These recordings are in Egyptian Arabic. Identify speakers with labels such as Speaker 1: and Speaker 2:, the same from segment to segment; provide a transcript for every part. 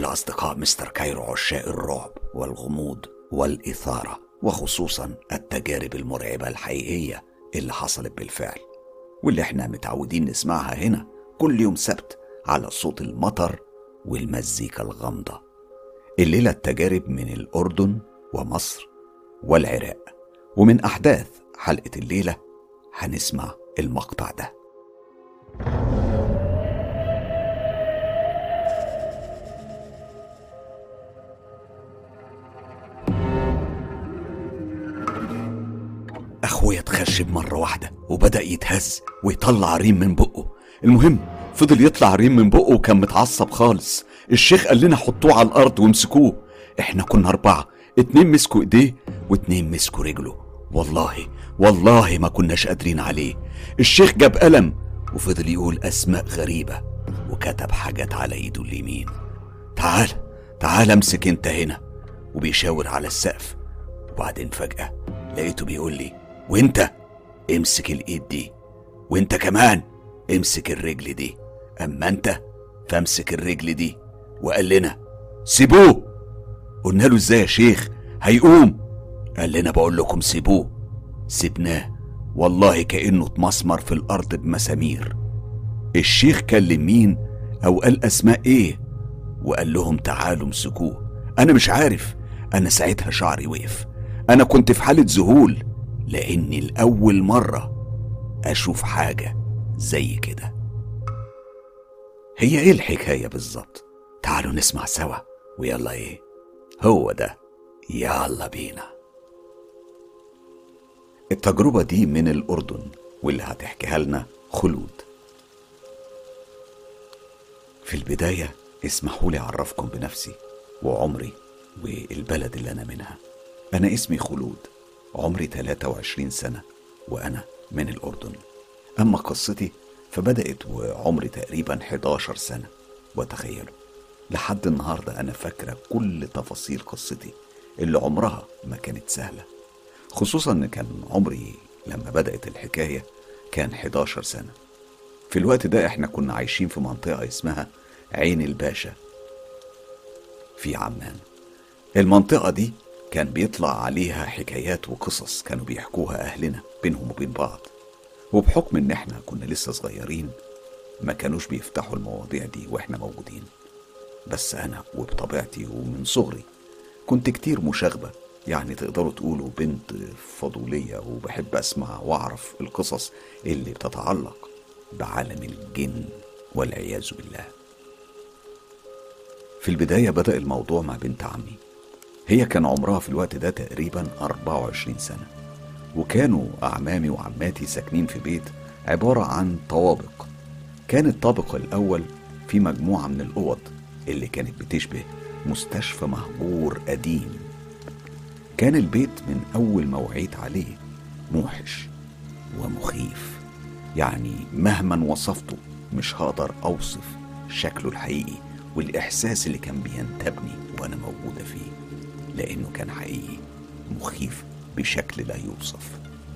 Speaker 1: أصدقاء مستر كايرو عشاق الرعب والغموض والإثارة وخصوصا التجارب المرعبة الحقيقية اللي حصلت بالفعل واللي احنا متعودين نسمعها هنا كل يوم سبت على صوت المطر والمزيكا الغامضة الليلة التجارب من الأردن ومصر والعراق ومن أحداث حلقة الليلة هنسمع المقطع ده أخويا اتخشب مرة واحدة وبدأ يتهز ويطلع ريم من بقه المهم فضل يطلع ريم من بقه وكان متعصب خالص الشيخ قال لنا حطوه على الأرض وامسكوه احنا كنا أربعة اتنين مسكوا ايديه واتنين مسكوا رجله والله والله ما كناش قادرين عليه الشيخ جاب قلم وفضل يقول أسماء غريبة وكتب حاجات على ايده اليمين تعال تعال امسك انت هنا وبيشاور على السقف وبعدين فجأة لقيته بيقول لي وانت امسك الايد دي وانت كمان امسك الرجل دي اما انت فامسك الرجل دي وقال لنا سيبوه قلنا له ازاي يا شيخ هيقوم قال لنا بقول لكم سيبوه سيبناه والله كانه اتمسمر في الارض بمسامير الشيخ كلم مين او قال اسماء ايه وقال لهم تعالوا امسكوه انا مش عارف انا ساعتها شعري وقف انا كنت في حاله ذهول لاني لاول مره اشوف حاجه زي كده هي ايه الحكايه بالظبط تعالوا نسمع سوا ويلا ايه هو ده يلا بينا التجربة دي من الأردن واللي هتحكيها لنا خلود في البداية اسمحوا لي أعرفكم بنفسي وعمري والبلد اللي أنا منها أنا اسمي خلود عمري 23 سنة وأنا من الأردن أما قصتي فبدأت وعمري تقريبا 11 سنة وتخيلوا لحد النهاردة أنا فاكرة كل تفاصيل قصتي اللي عمرها ما كانت سهلة خصوصا إن كان عمري لما بدأت الحكاية كان 11 سنة في الوقت ده احنا كنا عايشين في منطقة اسمها عين الباشا في عمان المنطقة دي كان بيطلع عليها حكايات وقصص كانوا بيحكوها أهلنا بينهم وبين بعض وبحكم إن احنا كنا لسه صغيرين ما كانوش بيفتحوا المواضيع دي واحنا موجودين بس أنا وبطبيعتي ومن صغري كنت كتير مشاغبة يعني تقدروا تقولوا بنت فضولية وبحب أسمع وأعرف القصص اللي بتتعلق بعالم الجن والعياذ بالله في البداية بدأ الموضوع مع بنت عمي هي كان عمرها في الوقت ده تقريبا 24 سنة وكانوا أعمامي وعماتي ساكنين في بيت عبارة عن طوابق كان الطابق الأول في مجموعة من الأوض اللي كانت بتشبه مستشفى مهجور قديم كان البيت من أول ما وعيت عليه موحش ومخيف يعني مهما وصفته مش هقدر أوصف شكله الحقيقي والإحساس اللي كان بينتابني وأنا موجودة فيه لأنه كان حقيقي مخيف بشكل لا يوصف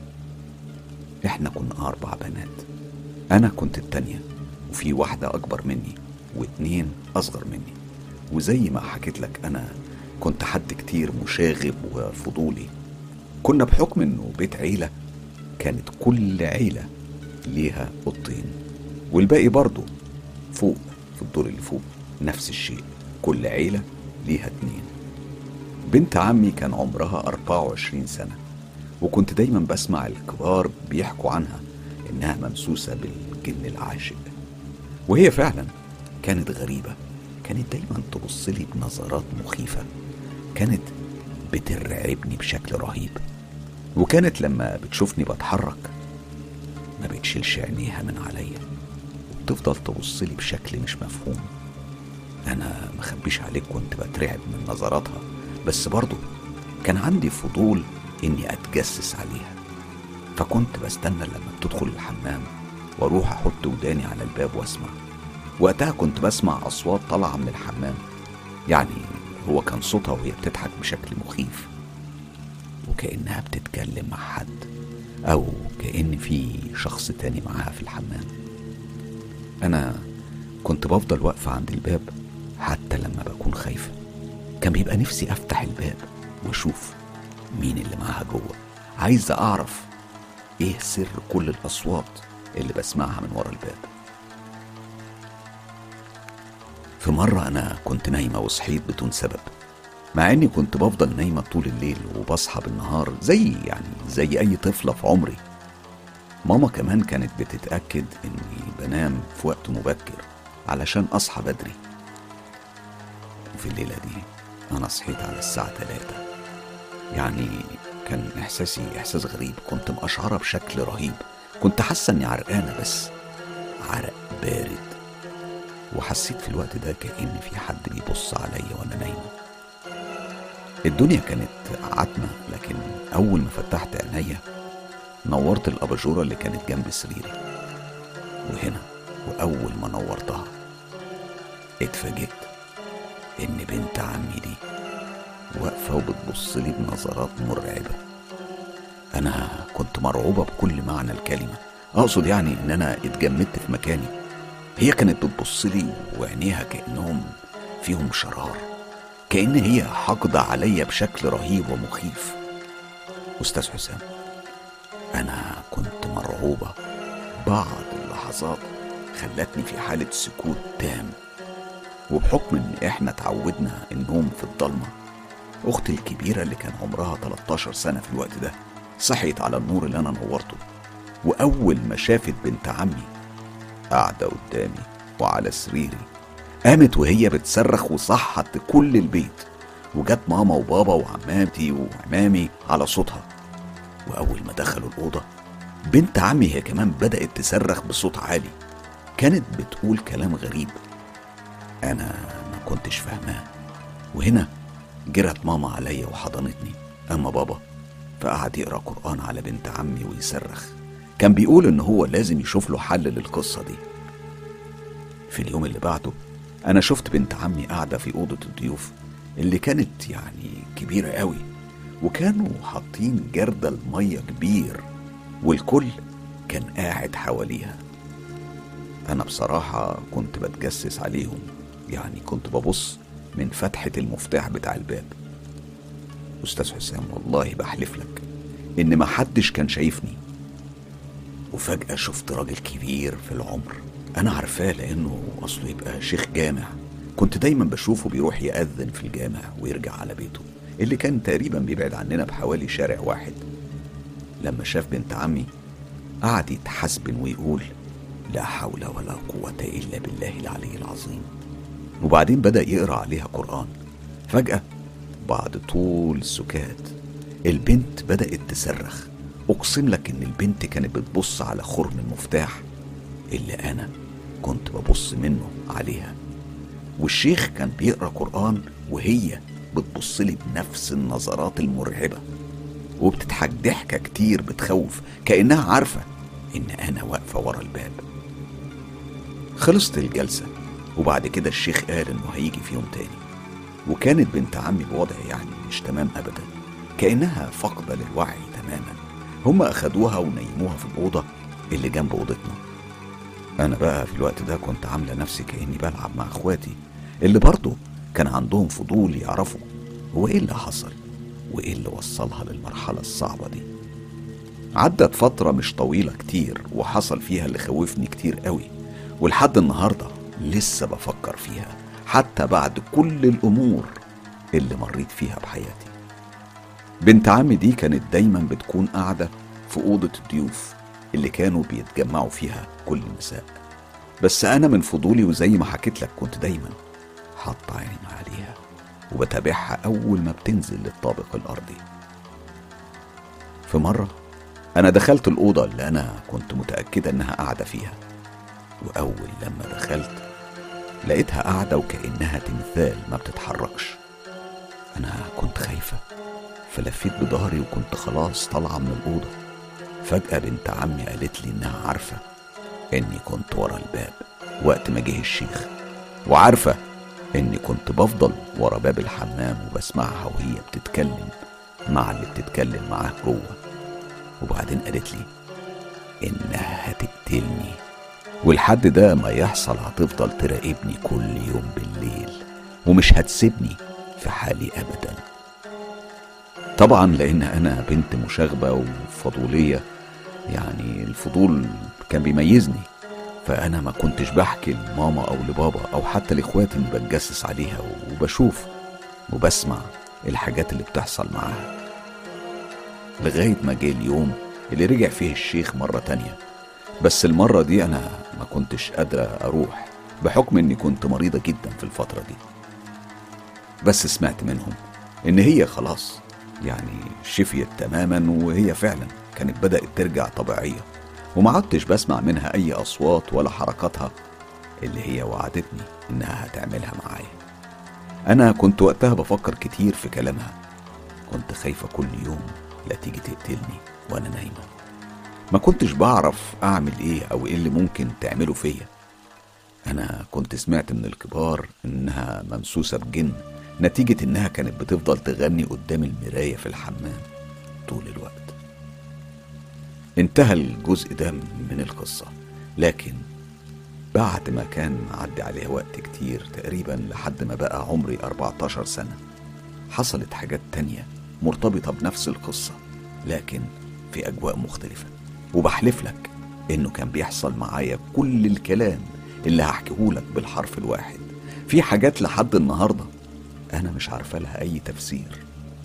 Speaker 1: إحنا كنا أربع بنات أنا كنت التانية وفي واحدة أكبر مني واتنين أصغر مني وزي ما حكيت لك أنا كنت حد كتير مشاغب وفضولي كنا بحكم إنه بيت عيلة كانت كل عيلة ليها أوضتين والباقي برضه فوق في الدور اللي فوق نفس الشيء كل عيلة ليها اتنين بنت عمي كان عمرها 24 سنة وكنت دايما بسمع الكبار بيحكوا عنها إنها ممسوسة بالجن العاشق وهي فعلا كانت غريبة كانت دايما تبص لي بنظرات مخيفة كانت بترعبني بشكل رهيب وكانت لما بتشوفني بتحرك ما بتشيلش عينيها من عليا وبتفضل تبص لي بشكل مش مفهوم انا مخبيش عليك كنت بترعب من نظراتها بس برضه كان عندي فضول اني اتجسس عليها فكنت بستنى لما بتدخل الحمام واروح احط وداني على الباب واسمع وقتها كنت بسمع اصوات طالعه من الحمام يعني هو كان صوتها وهي بتضحك بشكل مخيف وكانها بتتكلم مع حد او كان في شخص تاني معاها في الحمام انا كنت بفضل واقفه عند الباب حتى لما بكون خايفة كان بيبقى نفسي أفتح الباب وأشوف مين اللي معاها جوه عايزة أعرف إيه سر كل الأصوات اللي بسمعها من ورا الباب في مرة أنا كنت نايمة وصحيت بدون سبب مع إني كنت بفضل نايمة طول الليل وبصحى بالنهار زي يعني زي أي طفلة في عمري ماما كمان كانت بتتأكد إني بنام في وقت مبكر علشان أصحى بدري وفي الليلة دي أنا صحيت على الساعة تلاتة يعني كان إحساسي إحساس غريب كنت مقشعرة بشكل رهيب كنت حاسة إني عرقانة بس عرق بارد وحسيت في الوقت ده كأن في حد بيبص عليا وأنا نايمة الدنيا كانت عتمة لكن أول ما فتحت عينيا نورت الأباجورة اللي كانت جنب سريري وهنا وأول ما نورتها اتفاجئت إن بنت عمي دي واقفة وبتبص لي بنظرات مرعبة أنا كنت مرعوبة بكل معنى الكلمة أقصد يعني إن أنا اتجمدت في مكاني هي كانت بتبص لي وعينيها كأنهم فيهم شرار كأن هي حاقدة عليا بشكل رهيب ومخيف أستاذ حسام أنا كنت مرعوبة بعض اللحظات خلتني في حالة سكوت تام وبحكم إن إحنا اتعودنا النوم في الضلمة أختي الكبيرة اللي كان عمرها 13 سنة في الوقت ده صحيت على النور اللي أنا نورته وأول ما شافت بنت عمي قاعدة قدامي وعلى سريري قامت وهي بتصرخ وصحت كل البيت وجت ماما وبابا وعماتي وعمامي على صوتها وأول ما دخلوا الأوضة بنت عمي هي كمان بدأت تصرخ بصوت عالي كانت بتقول كلام غريب أنا ما كنتش فاهماه وهنا جرت ماما عليا وحضنتني أما بابا فقعد يقرأ قرآن على بنت عمي ويصرخ كان بيقول إن هو لازم يشوف له حل للقصة دي في اليوم اللي بعده أنا شفت بنت عمي قاعدة في أوضة الضيوف اللي كانت يعني كبيرة قوي وكانوا حاطين جردل مية كبير والكل كان قاعد حواليها أنا بصراحة كنت بتجسس عليهم يعني كنت ببص من فتحة المفتاح بتاع الباب أستاذ حسام والله بحلف لك إن محدش كان شايفني وفجأة شفت راجل كبير في العمر أنا عارفاه لأنه أصله يبقى شيخ جامع كنت دايما بشوفه بيروح يأذن في الجامع ويرجع على بيته اللي كان تقريبا بيبعد عننا بحوالي شارع واحد لما شاف بنت عمي قعد يتحسبن ويقول لا حول ولا قوة إلا بالله العلي العظيم وبعدين بدأ يقرأ عليها قرآن فجأة بعد طول سكات البنت بدأت تصرخ أقسم لك إن البنت كانت بتبص على خرم المفتاح اللي أنا كنت ببص منه عليها والشيخ كان بيقرأ قرآن وهي بتبص لي بنفس النظرات المرعبة وبتضحك ضحكة كتير بتخوف كأنها عارفة إن أنا واقفة ورا الباب خلصت الجلسة وبعد كده الشيخ قال إنه هيجي في يوم تاني وكانت بنت عمي بوضع يعني مش تمام أبدا كأنها فاقدة للوعي تماما هم أخدوها ونيموها في الأوضة اللي جنب أوضتنا أنا بقى في الوقت ده كنت عاملة نفسي كأني بلعب مع إخواتي اللي برضه كان عندهم فضول يعرفوا هو إيه اللي حصل وإيه اللي وصلها للمرحلة الصعبة دي عدت فترة مش طويلة كتير وحصل فيها اللي خوفني كتير قوي ولحد النهاردة لسه بفكر فيها حتى بعد كل الأمور اللي مريت فيها بحياتي بنت عمي دي كانت دايما بتكون قاعدة في أوضة الضيوف اللي كانوا بيتجمعوا فيها كل مساء بس أنا من فضولي وزي ما حكيت لك كنت دايما حاطة عيني عليها وبتابعها أول ما بتنزل للطابق الأرضي في مرة أنا دخلت الأوضة اللي أنا كنت متأكدة إنها قاعدة فيها وأول لما دخلت لقيتها قاعدة وكأنها تمثال ما بتتحركش أنا كنت خايفة فلفيت بظهري وكنت خلاص طالعة من الأوضة فجأة بنت عمي قالت لي إنها عارفة إني كنت ورا الباب وقت ما جه الشيخ وعارفة إني كنت بفضل ورا باب الحمام وبسمعها وهي بتتكلم مع اللي بتتكلم معاه جوه وبعدين قالت لي إنها هتقتلني والحد ده ما يحصل هتفضل تراقبني كل يوم بالليل ومش هتسيبني في حالي أبدا طبعا لأن أنا بنت مشاغبة وفضولية يعني الفضول كان بيميزني فأنا ما كنتش بحكي لماما أو لبابا أو حتى لإخواتي إني بتجسس عليها وبشوف وبسمع الحاجات اللي بتحصل معاها لغاية ما جه اليوم اللي رجع فيه الشيخ مرة تانية بس المرة دي أنا ما كنتش قادرة أروح بحكم إني كنت مريضة جدا في الفترة دي بس سمعت منهم إن هي خلاص يعني شفيت تماما وهي فعلا كانت بدأت ترجع طبيعية وما عدتش بسمع منها أي أصوات ولا حركاتها اللي هي وعدتني إنها هتعملها معايا أنا كنت وقتها بفكر كتير في كلامها كنت خايفة كل يوم لا تيجي تقتلني وأنا نايمة ما كنتش بعرف أعمل إيه أو إيه اللي ممكن تعمله فيا أنا كنت سمعت من الكبار إنها ممسوسة بجن نتيجة إنها كانت بتفضل تغني قدام المراية في الحمام طول الوقت انتهى الجزء ده من القصة لكن بعد ما كان عدي عليها وقت كتير تقريبا لحد ما بقى عمري 14 سنة حصلت حاجات تانية مرتبطة بنفس القصة لكن في أجواء مختلفة وبحلف لك إنه كان بيحصل معايا كل الكلام اللي هحكيهولك بالحرف الواحد في حاجات لحد النهاردة أنا مش عارفة لها أي تفسير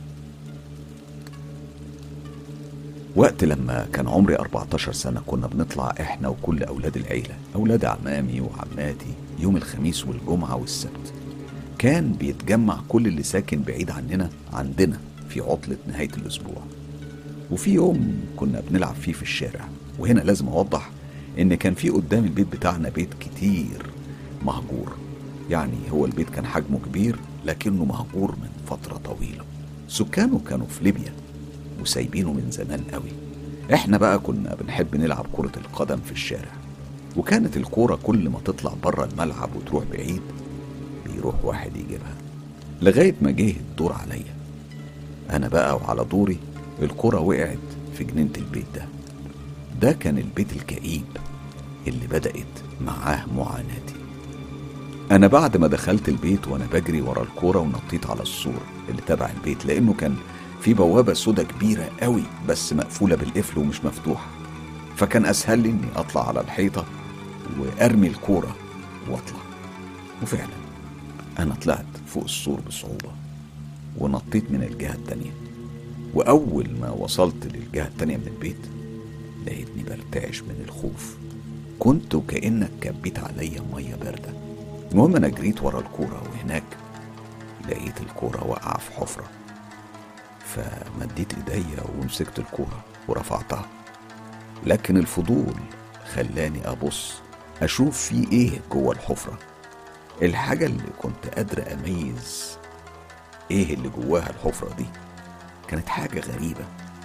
Speaker 1: وقت لما كان عمري 14 سنة كنا بنطلع إحنا وكل أولاد العيلة أولاد عمامي وعماتي يوم الخميس والجمعة والسبت كان بيتجمع كل اللي ساكن بعيد عننا عندنا في عطلة نهاية الأسبوع وفي يوم كنا بنلعب فيه في الشارع وهنا لازم أوضح إن كان في قدام البيت بتاعنا بيت كتير مهجور يعني هو البيت كان حجمه كبير لكنه مهجور من فترة طويلة سكانه كانوا في ليبيا وسايبينه من زمان قوي احنا بقى كنا بنحب نلعب كرة القدم في الشارع وكانت الكورة كل ما تطلع بره الملعب وتروح بعيد بيروح واحد يجيبها لغاية ما جه الدور عليا أنا بقى وعلى دوري الكرة وقعت في جنينة البيت ده ده كان البيت الكئيب اللي بدأت معاه معاناتي أنا بعد ما دخلت البيت وأنا بجري ورا الكورة ونطيت على السور اللي تبع البيت لأنه كان في بوابة سودا كبيرة قوي بس مقفولة بالقفل ومش مفتوحة فكان أسهل لي إني أطلع على الحيطة وأرمي الكورة وأطلع وفعلا أنا طلعت فوق السور بصعوبة ونطيت من الجهة التانية وأول ما وصلت للجهة التانية من البيت لقيتني برتعش من الخوف كنت وكأنك كبيت عليا مية باردة المهم أنا جريت ورا الكورة وهناك لقيت الكورة واقعة في حفرة فمديت ايديا ومسكت الكورة ورفعتها لكن الفضول خلاني أبص أشوف في إيه جوه الحفرة الحاجة اللي كنت قادر أميز إيه اللي جواها الحفرة دي كانت حاجة غريبة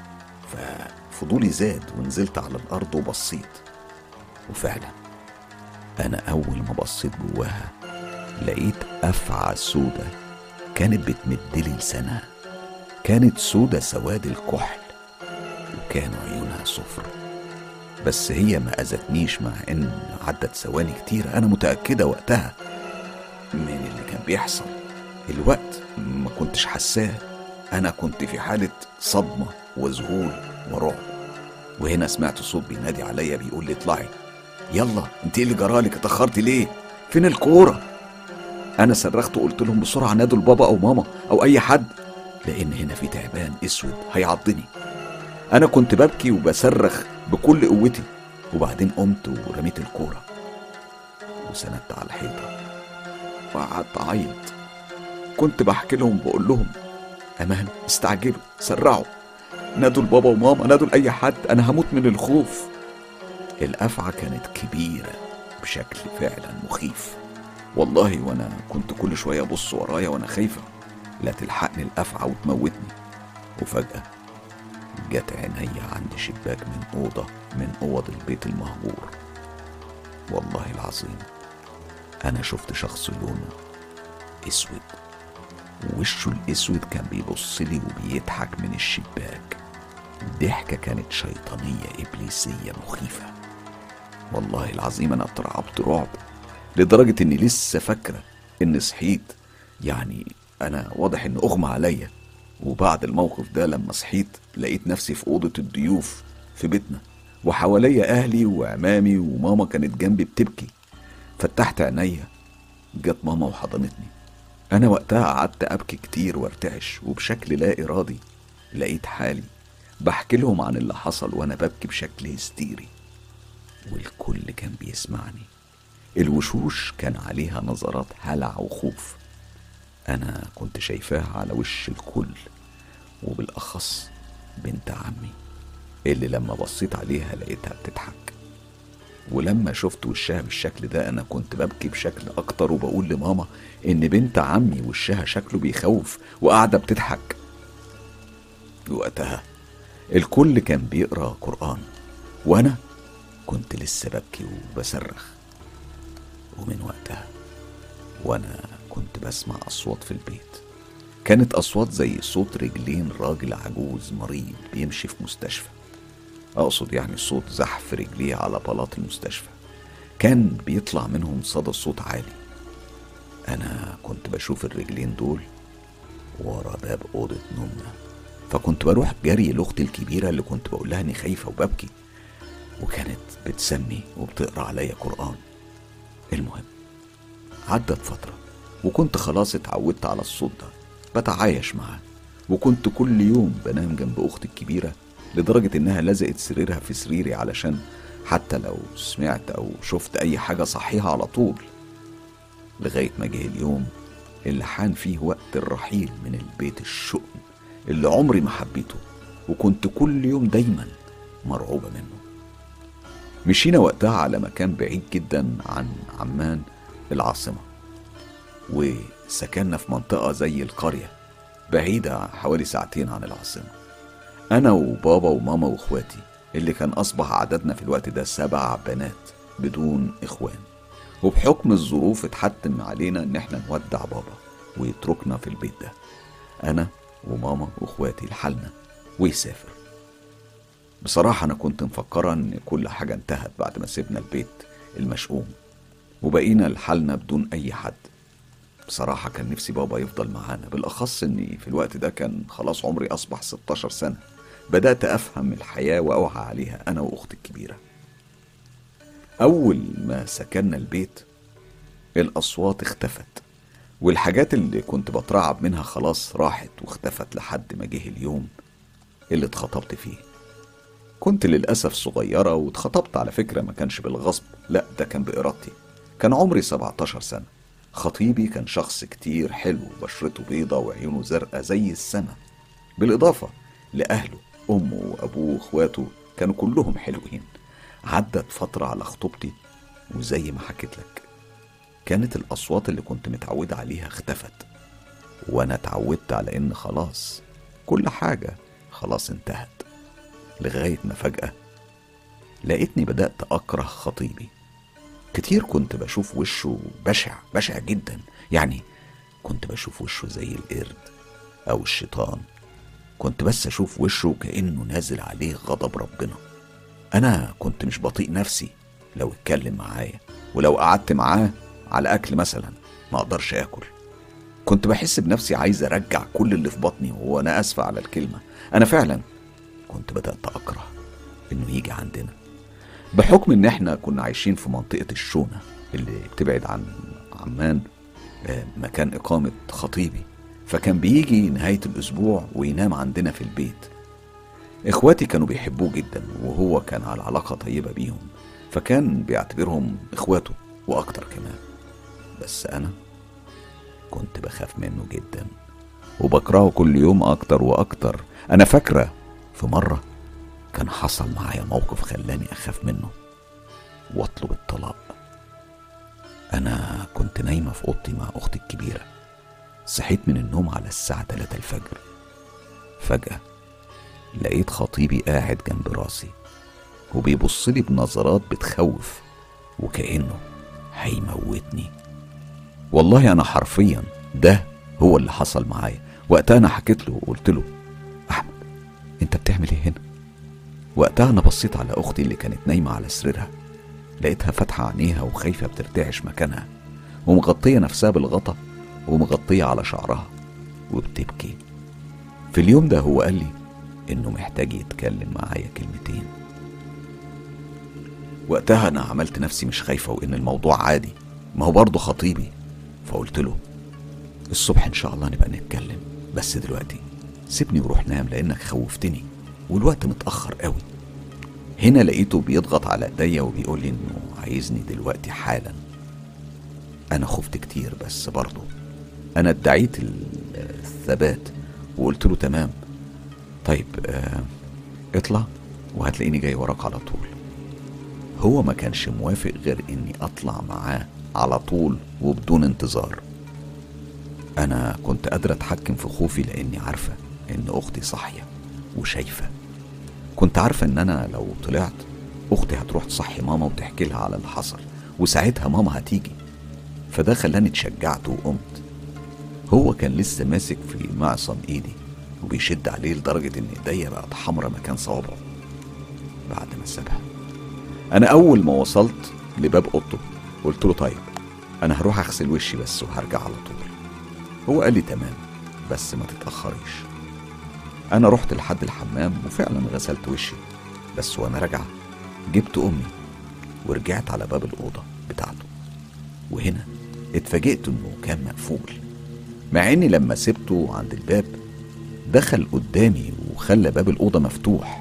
Speaker 1: ففضولي زاد ونزلت على الأرض وبصيت وفعلا أنا أول ما بصيت جواها لقيت أفعى سودة كانت بتمدلي لسانها كانت سودة سواد الكحل وكانوا عيونها صفر بس هي ما أذتنيش مع إن عدت ثواني كتير أنا متأكدة وقتها من اللي كان بيحصل الوقت ما كنتش حساه أنا كنت في حالة صدمة وذهول ورعب وهنا سمعت صوت بينادي عليا بيقول لي اطلعي يلا انت ايه اللي جرالك اتأخرتي ليه فين الكورة أنا صرخت وقلت لهم بسرعة نادوا البابا أو ماما أو أي حد لأن هنا في تعبان أسود هيعضني أنا كنت ببكي وبصرخ بكل قوتي وبعدين قمت ورميت الكورة وسندت على الحيطة وقعدت أعيط كنت بحكي لهم بقول لهم أمان استعجلوا سرعوا نادوا البابا وماما نادوا لأي حد أنا هموت من الخوف الأفعى كانت كبيرة بشكل فعلا مخيف والله وأنا كنت كل شوية أبص ورايا وأنا خايفة لا تلحقني الأفعى وتموتني وفجأة جت عينيا عند شباك من أوضة من أوض البيت المهجور والله العظيم أنا شفت شخص لونه أسود وشه الأسود كان بيبص لي وبيضحك من الشباك ضحكة كانت شيطانية إبليسية مخيفة والله العظيم أنا اترعبت رعب لدرجة إني لسه فاكرة إني صحيت يعني أنا واضح إن أغمى عليا وبعد الموقف ده لما صحيت لقيت نفسي في أوضة الضيوف في بيتنا وحواليا أهلي وعمامي وماما كانت جنبي بتبكي فتحت عينيا جت ماما وحضنتني أنا وقتها قعدت أبكي كتير وارتعش وبشكل لا إرادي لقيت حالي بحكي لهم عن اللي حصل وأنا ببكي بشكل هستيري والكل كان بيسمعني الوشوش كان عليها نظرات هلع وخوف أنا كنت شايفاها على وش الكل وبالأخص بنت عمي اللي لما بصيت عليها لقيتها بتضحك ولما شفت وشها بالشكل ده أنا كنت ببكي بشكل أكتر وبقول لماما إن بنت عمي وشها شكله بيخوف وقاعدة بتضحك وقتها الكل كان بيقرا قرآن وأنا كنت لسه ببكي وبصرخ ومن وقتها وأنا كنت بسمع أصوات في البيت كانت أصوات زي صوت رجلين راجل عجوز مريض بيمشي في مستشفى أقصد يعني صوت زحف رجليه على بلاط المستشفى كان بيطلع منهم صدى صوت عالي أنا كنت بشوف الرجلين دول ورا باب أوضة نومنا فكنت بروح جري لأختي الكبيرة اللي كنت بقول لها إني خايفة وببكي وكانت بتسمي وبتقرا عليا قرآن المهم عدت فترة وكنت خلاص اتعودت على الصوت ده بتعايش معاه وكنت كل يوم بنام جنب أختي الكبيرة لدرجة إنها لزقت سريرها في سريري علشان حتى لو سمعت أو شفت أي حاجة صحيحة على طول لغاية ما جه اليوم اللي حان فيه وقت الرحيل من البيت الشؤم اللي عمري ما حبيته وكنت كل يوم دايما مرعوبة منه مشينا وقتها على مكان بعيد جدا عن عمان العاصمة وسكننا في منطقة زي القرية بعيدة حوالي ساعتين عن العاصمة أنا وبابا وماما وإخواتي اللي كان أصبح عددنا في الوقت ده سبع بنات بدون إخوان وبحكم الظروف اتحتم علينا إن احنا نودع بابا ويتركنا في البيت ده أنا وماما وإخواتي لحالنا ويسافر بصراحة أنا كنت مفكرة إن كل حاجة انتهت بعد ما سيبنا البيت المشؤوم وبقينا لحالنا بدون أي حد بصراحة كان نفسي بابا يفضل معانا بالأخص إني في الوقت ده كان خلاص عمري أصبح 16 سنة بدأت أفهم الحياة وأوعى عليها أنا وأختي الكبيرة أول ما سكننا البيت الأصوات اختفت والحاجات اللي كنت بترعب منها خلاص راحت واختفت لحد ما جه اليوم اللي اتخطبت فيه كنت للأسف صغيرة واتخطبت على فكرة ما كانش بالغصب لا ده كان بإرادتي كان عمري 17 سنة خطيبي كان شخص كتير حلو بشرته بيضة وعيونه زرقاء زي السما بالإضافة لأهله أمه وأبوه وإخواته كانوا كلهم حلوين عدت فترة على خطوبتي وزي ما حكيت لك كانت الأصوات اللي كنت متعود عليها اختفت وأنا اتعودت على إن خلاص كل حاجة خلاص انتهت لغاية ما فجأة لقيتني بدأت أكره خطيبي كتير كنت بشوف وشه بشع بشع جدا يعني كنت بشوف وشه زي القرد أو الشيطان كنت بس أشوف وشه كأنه نازل عليه غضب ربنا أنا كنت مش بطيء نفسي لو اتكلم معايا ولو قعدت معاه على أكل مثلا ما أقدرش آكل كنت بحس بنفسي عايز أرجع كل اللي في بطني وأنا أسفة على الكلمة أنا فعلا كنت بدأت أكره إنه يجي عندنا بحكم إن إحنا كنا عايشين في منطقة الشونة اللي بتبعد عن عمان آه، مكان إقامة خطيبي فكان بيجي نهاية الأسبوع وينام عندنا في البيت إخواتي كانوا بيحبوه جدا وهو كان على علاقة طيبة بيهم فكان بيعتبرهم إخواته وأكتر كمان بس أنا كنت بخاف منه جدا وبكرهه كل يوم أكتر وأكتر أنا فاكرة في مرة كان حصل معايا موقف خلاني أخاف منه وأطلب الطلاق أنا كنت نايمة في أوضتي مع أختي الكبيرة صحيت من النوم على الساعة 3 الفجر فجأة لقيت خطيبي قاعد جنب راسي وبيبص لي بنظرات بتخوف وكأنه هيموتني والله أنا حرفيا ده هو اللي حصل معايا وقتها أنا حكيت له وقلت له أحمد أنت بتعمل إيه هنا؟ وقتها أنا بصيت على أختي اللي كانت نايمة على سريرها لقيتها فاتحة عينيها وخايفة بترتعش مكانها ومغطية نفسها بالغطا ومغطية على شعرها وبتبكي في اليوم ده هو قال لي إنه محتاج يتكلم معايا كلمتين وقتها أنا عملت نفسي مش خايفة وإن الموضوع عادي ما هو برضه خطيبي فقلت له الصبح إن شاء الله نبقى نتكلم بس دلوقتي سيبني وروح نام لأنك خوفتني والوقت متأخر قوي هنا لقيته بيضغط على ايديا وبيقول لي انه عايزني دلوقتي حالا انا خفت كتير بس برضه انا ادعيت الثبات وقلت له تمام طيب آه اطلع وهتلاقيني جاي وراك على طول هو ما كانش موافق غير اني اطلع معاه على طول وبدون انتظار انا كنت قادر اتحكم في خوفي لاني عارفه ان اختي صاحيه وشايفه كنت عارفه ان انا لو طلعت اختي هتروح تصحي ماما وتحكي لها على اللي حصل وساعتها ماما هتيجي فده خلاني اتشجعت وقمت هو كان لسه ماسك في معصم ايدي وبيشد عليه لدرجة ان ايديا بقت حمرا مكان صوابعه بعد ما سابها انا اول ما وصلت لباب اوضته قلت له طيب انا هروح اغسل وشي بس وهرجع على طول هو قال لي تمام بس ما تتأخريش انا رحت لحد الحمام وفعلا غسلت وشي بس وانا راجعة جبت امي ورجعت على باب الأوضة بتاعته وهنا اتفاجئت انه كان مقفول مع اني لما سبته عند الباب دخل قدامي وخلى باب الأوضة مفتوح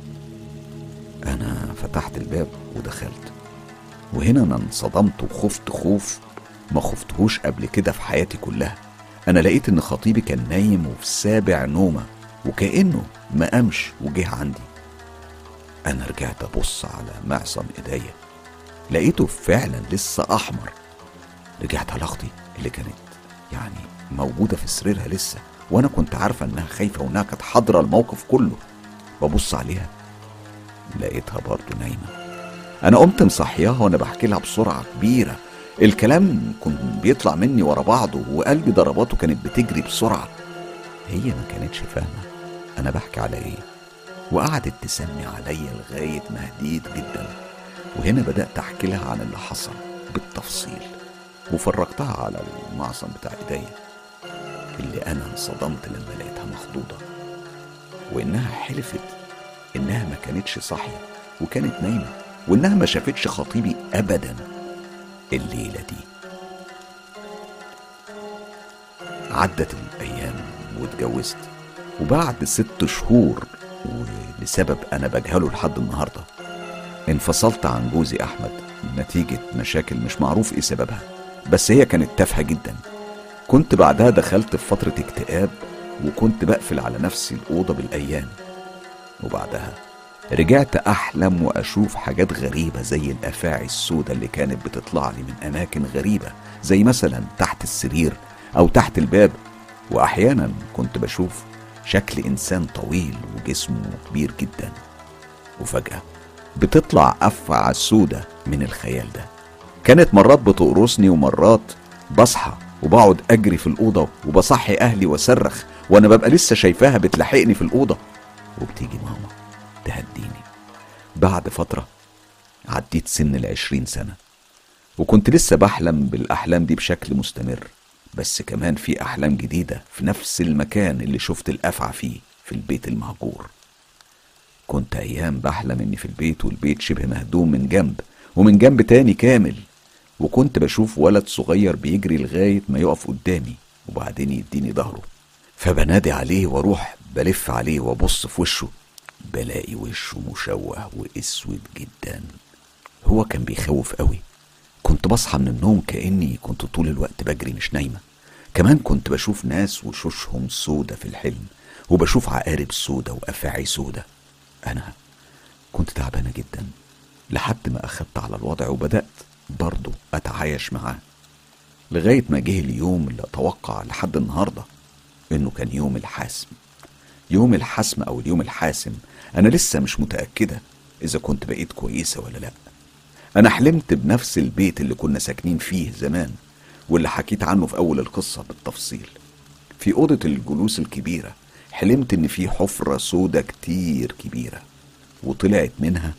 Speaker 1: أنا فتحت الباب ودخلت وهنا أنا انصدمت وخفت خوف ما خفتهوش قبل كده في حياتي كلها أنا لقيت إن خطيبي كان نايم وفي سابع نومة وكأنه ما قامش وجه عندي أنا رجعت أبص على معصم إيديا لقيته فعلا لسه أحمر رجعت على أختي اللي كانت يعني موجودة في سريرها لسه وأنا كنت عارفة إنها خايفة وإنها كانت حاضرة الموقف كله ببص عليها لقيتها برضه نايمة أنا قمت مصحياها وأنا بحكي لها بسرعة كبيرة الكلام كان بيطلع مني ورا بعضه وقلبي ضرباته كانت بتجري بسرعة هي ما كانتش فاهمة أنا بحكي على إيه وقعدت تسمي عليا لغاية ما هديت جدا وهنا بدأت أحكي لها عن اللي حصل بالتفصيل وفرجتها على المعصم بتاع ايديا اللي انا انصدمت لما لقيتها مخضوضة وانها حلفت انها ما كانتش صاحية وكانت نايمة وانها ما شافتش خطيبي ابدا الليلة دي عدت الايام واتجوزت وبعد ست شهور ولسبب انا بجهله لحد النهارده انفصلت عن جوزي احمد نتيجة مشاكل مش معروف ايه سببها بس هي كانت تافهة جدا كنت بعدها دخلت في فترة اكتئاب وكنت بقفل على نفسي الأوضة بالأيام وبعدها رجعت أحلم وأشوف حاجات غريبة زي الأفاعي السوداء اللي كانت بتطلع لي من أماكن غريبة زي مثلا تحت السرير أو تحت الباب وأحيانا كنت بشوف شكل إنسان طويل وجسمه كبير جدا وفجأة بتطلع أفعى سودة من الخيال ده كانت مرات بتقرصني ومرات بصحى وبقعد أجري في الأوضة وبصحي أهلي وأصرخ وأنا ببقى لسه شايفاها بتلاحقني في الأوضة وبتيجي ماما تهديني بعد فترة عديت سن العشرين سنة وكنت لسه بحلم بالأحلام دي بشكل مستمر بس كمان في أحلام جديدة في نفس المكان اللي شفت الأفعى فيه في البيت المهجور كنت أيام بحلم إني في البيت والبيت شبه مهدوم من جنب ومن جنب تاني كامل وكنت بشوف ولد صغير بيجري لغاية ما يقف قدامي وبعدين يديني ظهره فبنادي عليه واروح بلف عليه وابص في وشه بلاقي وشه مشوه واسود جدا هو كان بيخوف قوي كنت بصحى من النوم كاني كنت طول الوقت بجري مش نايمه كمان كنت بشوف ناس وشوشهم سودة في الحلم وبشوف عقارب سودة وافاعي سودة انا كنت تعبانه جدا لحد ما اخدت على الوضع وبدات برضه اتعايش معاه لغايه ما جه اليوم اللي اتوقع لحد النهارده انه كان يوم الحاسم يوم الحسم او اليوم الحاسم انا لسه مش متاكده اذا كنت بقيت كويسه ولا لا انا حلمت بنفس البيت اللي كنا ساكنين فيه زمان واللي حكيت عنه في اول القصه بالتفصيل في اوضه الجلوس الكبيره حلمت ان في حفره سودة كتير كبيره وطلعت منها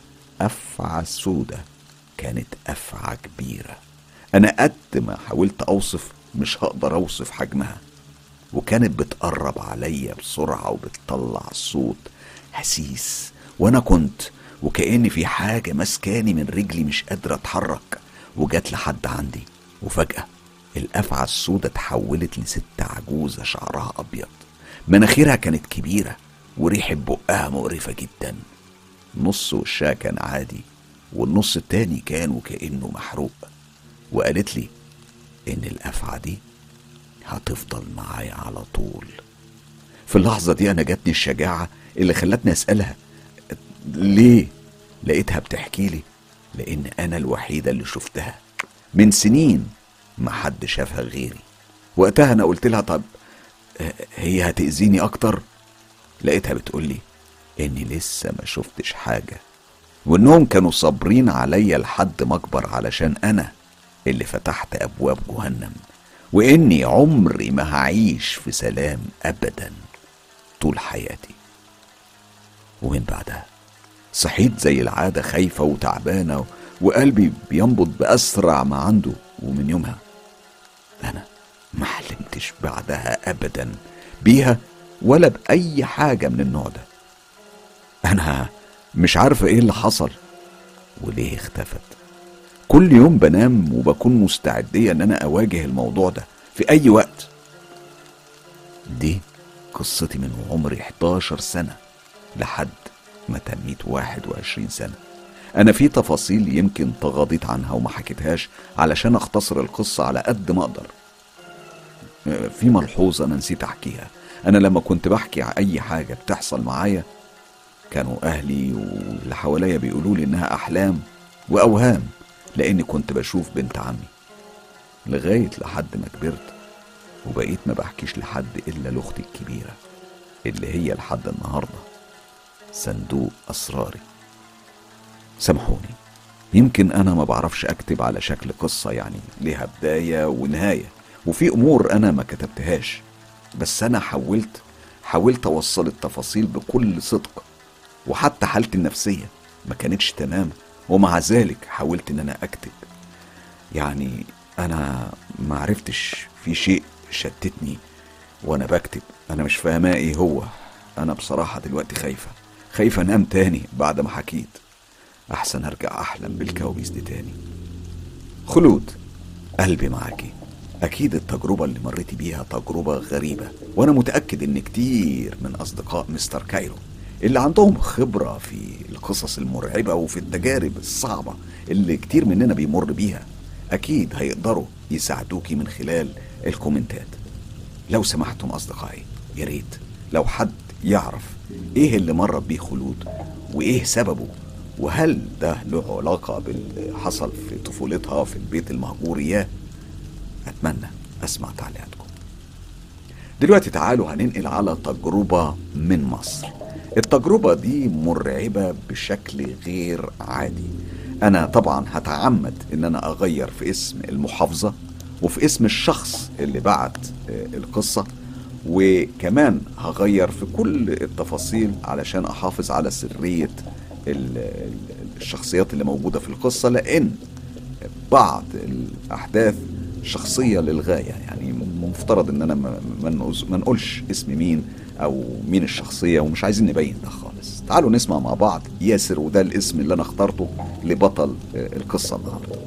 Speaker 1: افعى سودة كانت افعى كبيره انا قد ما حاولت اوصف مش هقدر اوصف حجمها وكانت بتقرب عليا بسرعة وبتطلع صوت هسيس وانا كنت وكأن في حاجة مسكاني من رجلي مش قادر اتحرك وجات لحد عندي وفجأة الأفعى السودة اتحولت لست عجوزة شعرها أبيض مناخيرها كانت كبيرة وريحة بقها مقرفة جدا نص وشها كان عادي والنص التاني كان وكأنه محروق وقالت لي إن الأفعى دي هتفضل معايا على طول في اللحظة دي أنا جاتني الشجاعة اللي خلتني أسألها ليه؟ لقيتها بتحكي لي لأن أنا الوحيدة اللي شفتها من سنين ما حد شافها غيري وقتها أنا قلت لها طب هي هتأذيني أكتر لقيتها بتقولي إني لسه ما شفتش حاجة وإنهم كانوا صابرين عليا لحد ما أكبر علشان أنا اللي فتحت أبواب جهنم وإني عمري ما هعيش في سلام أبدا طول حياتي ومن بعدها صحيت زي العادة خايفة وتعبانة وقلبي بينبض بأسرع ما عنده ومن يومها أنا ما حلمتش بعدها أبدا بيها ولا بأي حاجة من النوع ده أنا مش عارفة إيه اللي حصل وليه اختفت كل يوم بنام وبكون مستعدية إن أنا أواجه الموضوع ده في أي وقت دي قصتي من عمري 11 سنة لحد ما تميت 21 سنة أنا في تفاصيل يمكن تغاضيت عنها وما حكيتهاش علشان أختصر القصة على قد ما أقدر في ملحوظة أنا نسيت أحكيها أنا لما كنت بحكي عن أي حاجة بتحصل معايا كانوا أهلي واللي حواليا بيقولوا لي إنها أحلام وأوهام لأني كنت بشوف بنت عمي لغاية لحد ما كبرت وبقيت ما بحكيش لحد إلا لأختي الكبيرة اللي هي لحد النهاردة صندوق أسراري سامحوني يمكن أنا ما بعرفش أكتب على شكل قصة يعني ليها بداية ونهاية وفي أمور أنا ما كتبتهاش بس أنا حاولت حاولت أوصل التفاصيل بكل صدق وحتى حالتي النفسية ما كانتش تمام ومع ذلك حاولت إن أنا أكتب يعني أنا ما عرفتش في شيء شتتني وأنا بكتب أنا مش فاهماه إيه هو أنا بصراحة دلوقتي خايفة خايفة أنام تاني بعد ما حكيت أحسن أرجع أحلم بالكوابيس دي تاني خلود قلبي معاكي أكيد التجربة اللي مريتي بيها تجربة غريبة وأنا متأكد إن كتير من أصدقاء مستر كايرو اللي عندهم خبرة في القصص المرعبة وفي التجارب الصعبة اللي كتير مننا بيمر بيها أكيد هيقدروا يساعدوكي من خلال الكومنتات لو سمحتم أصدقائي يا ريت لو حد يعرف إيه اللي مرت بيه خلود وإيه سببه وهل ده له علاقة باللي حصل في طفولتها في البيت المهجور إياه أتمنى أسمع تعليقاتكم دلوقتي تعالوا هننقل على تجربة من مصر التجربة دي مرعبة بشكل غير عادي أنا طبعا هتعمد إن أنا أغير في اسم المحافظة وفي اسم الشخص اللي بعت القصة وكمان هغير في كل التفاصيل علشان أحافظ على سرية الشخصيات اللي موجودة في القصة لأن بعض الأحداث شخصية للغاية يعني مفترض ان انا ما نقولش اسم مين او مين الشخصية ومش عايزين نبين ده خالص تعالوا نسمع مع بعض ياسر وده الاسم اللي انا اخترته لبطل القصة النهاردة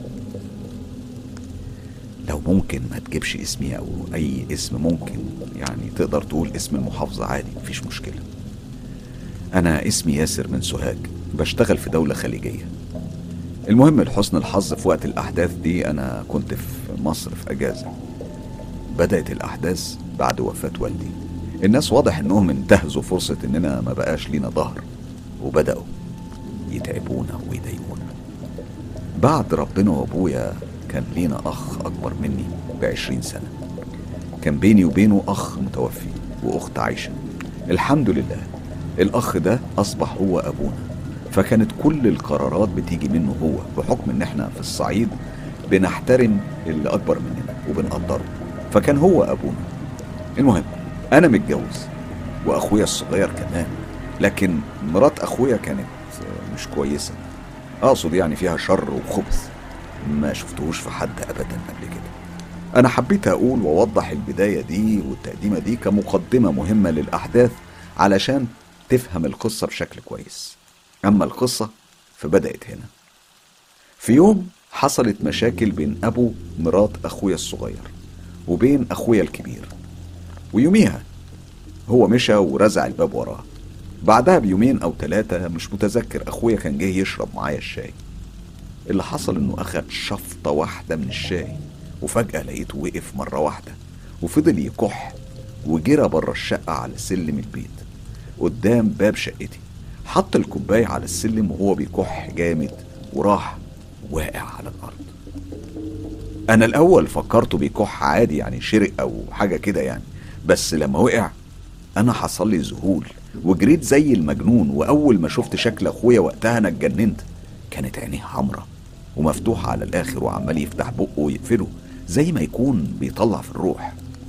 Speaker 1: لو ممكن ما تجيبش اسمي او اي اسم ممكن يعني تقدر تقول اسم المحافظة عادي مفيش مشكلة انا اسمي ياسر من سوهاج بشتغل في دولة خليجية المهم لحسن الحظ في وقت الأحداث دي أنا كنت في مصر في أجازة بدأت الأحداث بعد وفاة والدي الناس واضح إنهم انتهزوا فرصة إننا ما بقاش لينا ظهر وبدأوا يتعبونا ويضايقونا بعد ربنا وأبويا كان لينا أخ أكبر مني بعشرين سنة كان بيني وبينه أخ متوفي وأخت عايشة الحمد لله الأخ ده أصبح هو أبونا فكانت كل القرارات بتيجي منه هو بحكم ان احنا في الصعيد بنحترم اللي اكبر مننا وبنقدره فكان هو ابونا المهم انا متجوز واخويا الصغير كمان لكن مرات اخويا كانت مش كويسه اقصد يعني فيها شر وخبث ما شفتهوش في حد ابدا قبل كده أنا حبيت أقول وأوضح البداية دي والتقديمة دي كمقدمة مهمة للأحداث علشان تفهم القصة بشكل كويس أما القصة فبدأت هنا في يوم حصلت مشاكل بين أبو مرات أخويا الصغير وبين أخويا الكبير ويوميها هو مشى ورزع الباب وراه بعدها بيومين أو ثلاثة مش متذكر أخويا كان جاي يشرب معايا الشاي اللي حصل إنه أخد شفطة واحدة من الشاي وفجأة لقيته وقف مرة واحدة وفضل يكح وجرى بره الشقة على سلم البيت قدام باب شقتي حط الكوباية على السلم وهو بيكح جامد وراح واقع على الأرض أنا الأول فكرته بيكح عادي يعني شرق أو حاجة كده يعني بس لما وقع أنا حصل لي ذهول وجريت زي المجنون وأول ما شفت شكل أخويا وقتها أنا اتجننت كانت عينيه حمرا ومفتوحة على الآخر وعمال يفتح بقه ويقفله زي ما يكون بيطلع في الروح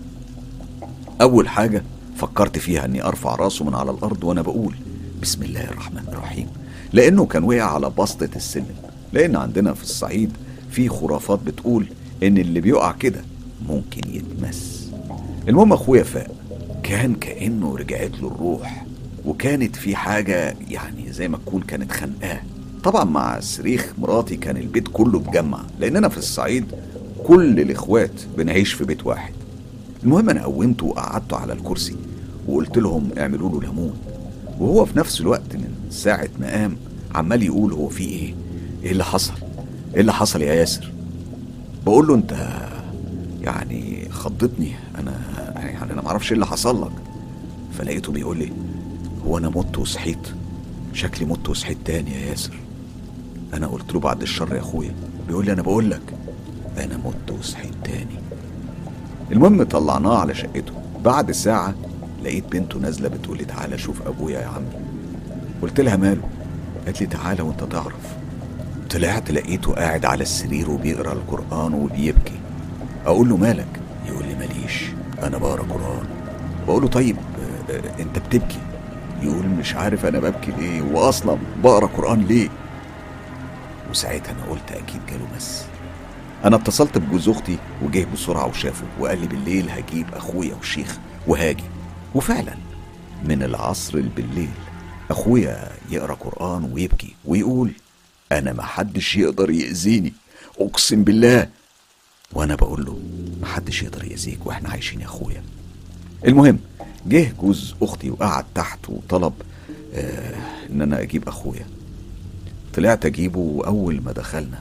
Speaker 1: أول حاجة فكرت فيها إني أرفع راسه من على الأرض وأنا بقول بسم الله الرحمن الرحيم لأنه كان وقع على بسطة السلم لأن عندنا في الصعيد في خرافات بتقول إن اللي بيقع كده ممكن يتمس المهم أخويا فاق كان كأنه رجعت له الروح وكانت في حاجة يعني زي ما تكون كانت خنقاه طبعا مع صريخ مراتي كان البيت كله اتجمع لأننا في الصعيد كل الإخوات بنعيش في بيت واحد المهم أنا قومته وقعدته على الكرسي وقلت لهم اعملوا له ليمون وهو في نفس الوقت من ساعة ما قام عمال يقول هو في ايه ايه اللي حصل ايه اللي حصل يا ياسر بقول له انت يعني خضتني انا يعني انا معرفش ايه اللي حصل لك فلقيته بيقول لي هو انا مت وصحيت شكلي مت وصحيت تاني يا ياسر انا قلت له بعد الشر يا اخويا بيقول لي انا بقول لك انا مت وصحيت تاني المهم طلعناه على شقته بعد ساعة لقيت بنته نازلة بتقول لي تعالى شوف أبويا يا عمي قلت لها ماله قالت لي تعالى وانت تعرف طلعت لقيته قاعد على السرير وبيقرا القرآن وبيبكي أقول له مالك يقول لي ماليش أنا بقرا قرآن بقول له طيب آه، آه، أنت بتبكي يقول مش عارف أنا ببكي ليه وأصلا بقرا قرآن ليه وساعتها أنا قلت أكيد جاله مس انا اتصلت بجوز اختي وجه بسرعه وشافه وقال لي بالليل هجيب اخويا وشيخ وهاجي وفعلا من العصر بالليل اخويا يقرا قران ويبكي ويقول انا محدش يقدر ياذيني اقسم بالله وانا بقول له محدش يقدر يأذيك واحنا عايشين يا اخويا المهم جه جوز اختي وقعد تحت وطلب آه ان انا اجيب اخويا طلعت اجيبه واول ما دخلنا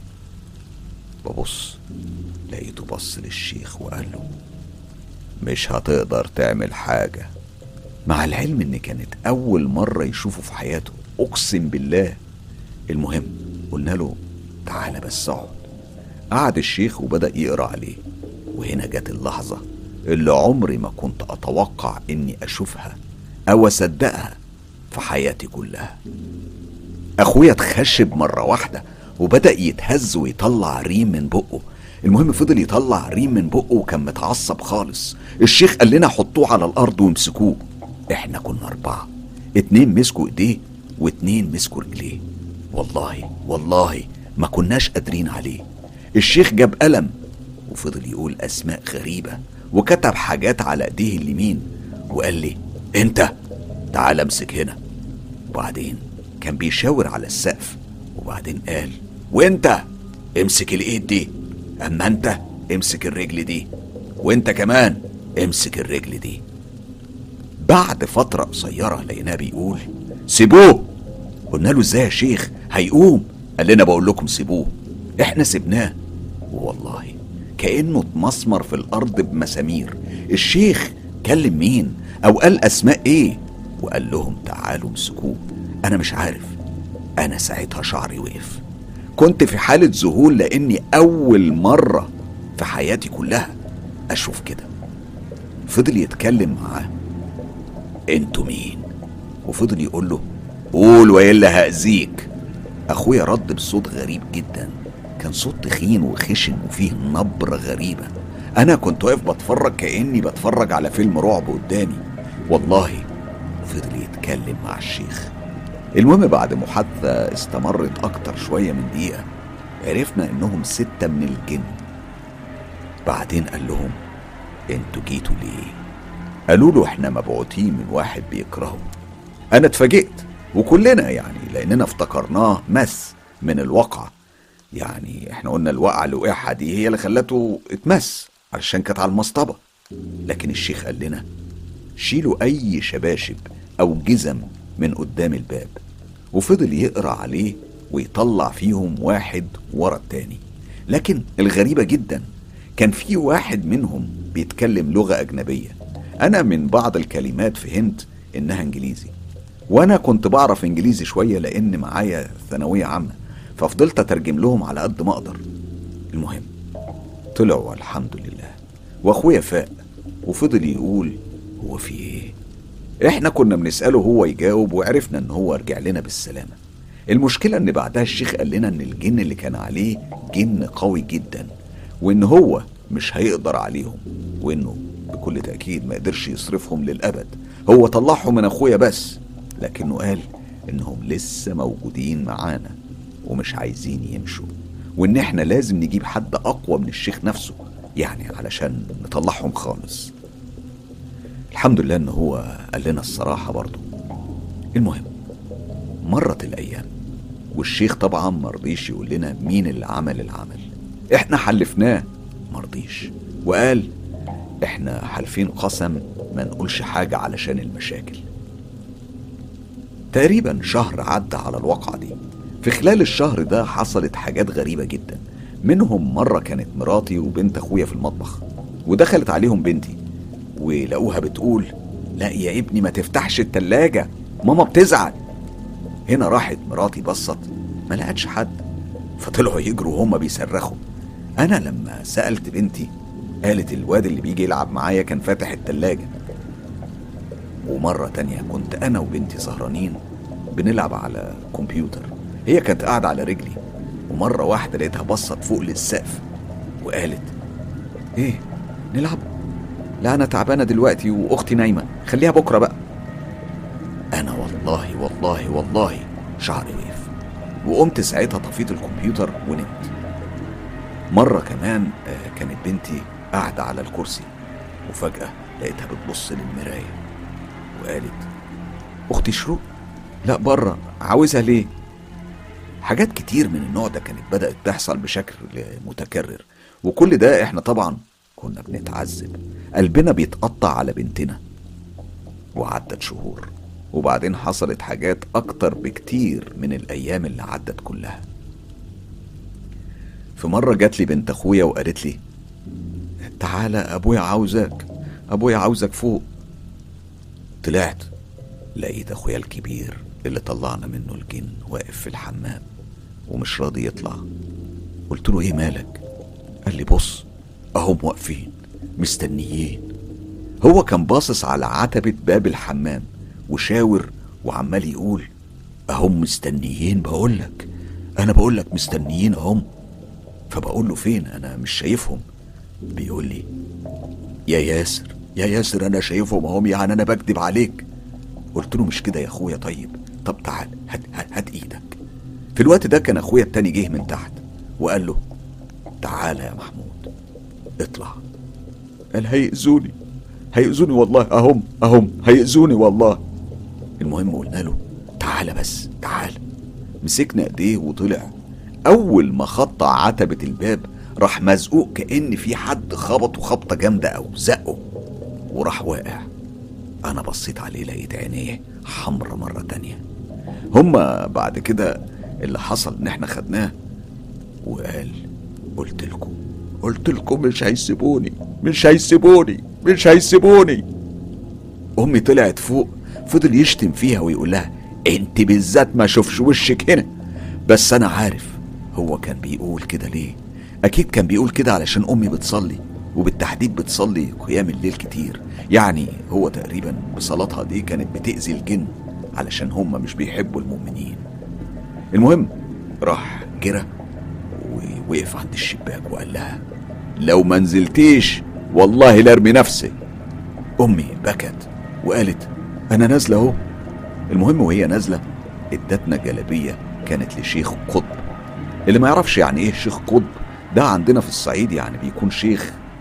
Speaker 1: ببص لقيته بص للشيخ وقال له مش هتقدر تعمل حاجة مع العلم ان كانت اول مرة يشوفه في حياته اقسم بالله المهم قلنا له تعالى بس اقعد قعد الشيخ وبدأ يقرأ عليه وهنا جت اللحظة اللي عمري ما كنت أتوقع إني أشوفها أو أصدقها في حياتي كلها أخويا اتخشب مرة واحدة وبدأ يتهز ويطلع ريم من بقه المهم فضل يطلع ريم من بقه وكان متعصب خالص الشيخ قال لنا حطوه على الأرض وامسكوه احنا كنا أربعة اتنين مسكوا ايديه واتنين مسكوا رجليه والله والله ما كناش قادرين عليه الشيخ جاب قلم وفضل يقول أسماء غريبة وكتب حاجات على ايديه اليمين وقال لي انت تعال امسك هنا وبعدين كان بيشاور على السقف وبعدين قال وانت امسك الايد دي اما انت امسك الرجل دي وانت كمان امسك الرجل دي بعد فترة قصيرة لقيناه بيقول سيبوه قلنا له ازاي يا شيخ هيقوم قال لنا بقول لكم سيبوه احنا سيبناه والله كأنه اتمسمر في الأرض بمسامير الشيخ كلم مين أو قال أسماء إيه وقال لهم تعالوا امسكوه أنا مش عارف أنا ساعتها شعري وقف كنت في حالة ذهول لأني أول مرة في حياتي كلها أشوف كده فضل يتكلم معاه انتوا مين وفضل يقول له قول والا هأذيك اخويا رد بصوت غريب جدا كان صوت تخين وخشن وفيه نبرة غريبة انا كنت واقف بتفرج كأني بتفرج على فيلم رعب قدامي والله فضل يتكلم مع الشيخ المهم بعد محادثة استمرت أكتر شوية من دقيقة عرفنا إنهم ستة من الجن بعدين قال لهم انتوا جيتوا ليه قالوا له احنا مبعوثين من واحد بيكرهه انا اتفاجئت وكلنا يعني لاننا افتكرناه مس من الواقع يعني احنا قلنا الوقعة اللي وقعها دي هي اللي خلته اتمس علشان كانت على المصطبة لكن الشيخ قال لنا شيلوا اي شباشب او جزم من قدام الباب وفضل يقرا عليه ويطلع فيهم واحد ورا التاني لكن الغريبة جدا كان في واحد منهم بيتكلم لغة أجنبية أنا من بعض الكلمات فهمت إنها إنجليزي وأنا كنت بعرف إنجليزي شوية لأن معايا ثانوية عامة ففضلت أترجم لهم على قد ما أقدر المهم طلعوا الحمد لله وأخويا فاق وفضل يقول هو في إيه إحنا كنا بنسأله هو يجاوب وعرفنا إن هو رجع لنا بالسلامة المشكلة إن بعدها الشيخ قال لنا إن الجن اللي كان عليه جن قوي جدا وإن هو مش هيقدر عليهم وإنه بكل تأكيد ما قدرش يصرفهم للأبد هو طلعهم من أخويا بس لكنه قال إنهم لسه موجودين معانا ومش عايزين يمشوا وإن إحنا لازم نجيب حد أقوى من الشيخ نفسه يعني علشان نطلعهم خالص الحمد لله إن هو قال لنا الصراحة برضه المهم مرت الأيام والشيخ طبعا مرضيش يقول لنا مين اللي عمل العمل احنا حلفناه مرضيش وقال احنا حالفين قسم ما نقولش حاجة علشان المشاكل تقريبا شهر عدى على الواقعة دي في خلال الشهر ده حصلت حاجات غريبة جدا منهم مرة كانت مراتي وبنت أخويا في المطبخ ودخلت عليهم بنتي ولقوها بتقول لا يا ابني ما تفتحش التلاجة ماما بتزعل هنا راحت مراتي بصت ما لقتش حد فطلعوا يجروا وهم بيصرخوا انا لما سالت بنتي قالت الواد اللي بيجي يلعب معايا كان فاتح التلاجة ومرة تانية كنت أنا وبنتي سهرانين بنلعب على كمبيوتر هي كانت قاعدة على رجلي ومرة واحدة لقيتها بصت فوق للسقف وقالت ايه نلعب لا أنا تعبانة دلوقتي وأختي نايمة خليها بكرة بقى أنا والله والله والله شعري وقف وقمت ساعتها طفيت الكمبيوتر ونمت مرة كمان آه، كانت بنتي قاعدة على الكرسي وفجأة لقيتها بتبص للمراية وقالت أختي شروق لا بره عاوزها ليه حاجات كتير من النوع ده كانت بدأت تحصل بشكل متكرر وكل ده احنا طبعا كنا بنتعذب قلبنا بيتقطع على بنتنا وعدت شهور وبعدين حصلت حاجات أكتر بكتير من الأيام اللي عدت كلها في مرة جات لي بنت أخويا وقالت لي تعالى أبويا عاوزك أبويا عاوزك فوق طلعت لقيت أخويا الكبير اللي طلعنا منه الجن واقف في الحمام ومش راضي يطلع قلت له ايه مالك قال لي بص اهم واقفين مستنيين هو كان باصص على عتبة باب الحمام وشاور وعمال يقول اهم مستنيين بقولك انا بقولك مستنيين اهم فبقول له فين انا مش شايفهم بيقول لي يا ياسر يا ياسر انا شايفهم اهم يعني انا بكدب عليك قلت له مش كده يا اخويا طيب طب تعال هات, هات, هات ايدك في الوقت ده كان اخويا التاني جه من تحت وقال له تعالى يا محمود اطلع قال هيأذوني هيأذوني والله اهم اهم هيأذوني والله المهم قلنا له تعالى بس تعالى مسكنا ايديه وطلع اول ما خط عتبة الباب راح مزقوق كأن في حد خبطه خبطة جامدة او زقه وراح واقع انا بصيت عليه لقيت عينيه حمرة مرة تانية هما بعد كده اللي حصل ان احنا خدناه وقال قلت لكم قلت لكم مش هيسيبوني مش هيسيبوني مش هيسيبوني امي طلعت فوق فضل يشتم فيها ويقول لها انت بالذات ما اشوفش وشك هنا بس انا عارف هو كان بيقول كده ليه اكيد كان بيقول كده علشان امي بتصلي وبالتحديد بتصلي قيام الليل كتير يعني هو تقريبا بصلاتها دي كانت بتأذي الجن علشان هم مش بيحبوا المؤمنين المهم راح جرى ووقف عند الشباك وقال لها لو ما نزلتيش والله لا ارمي نفسي امي بكت وقالت انا نازله اهو المهم وهي نازله ادتنا جلابيه كانت لشيخ قطب اللي ما يعرفش يعني ايه شيخ قطب ده عندنا في الصعيد يعني بيكون شيخ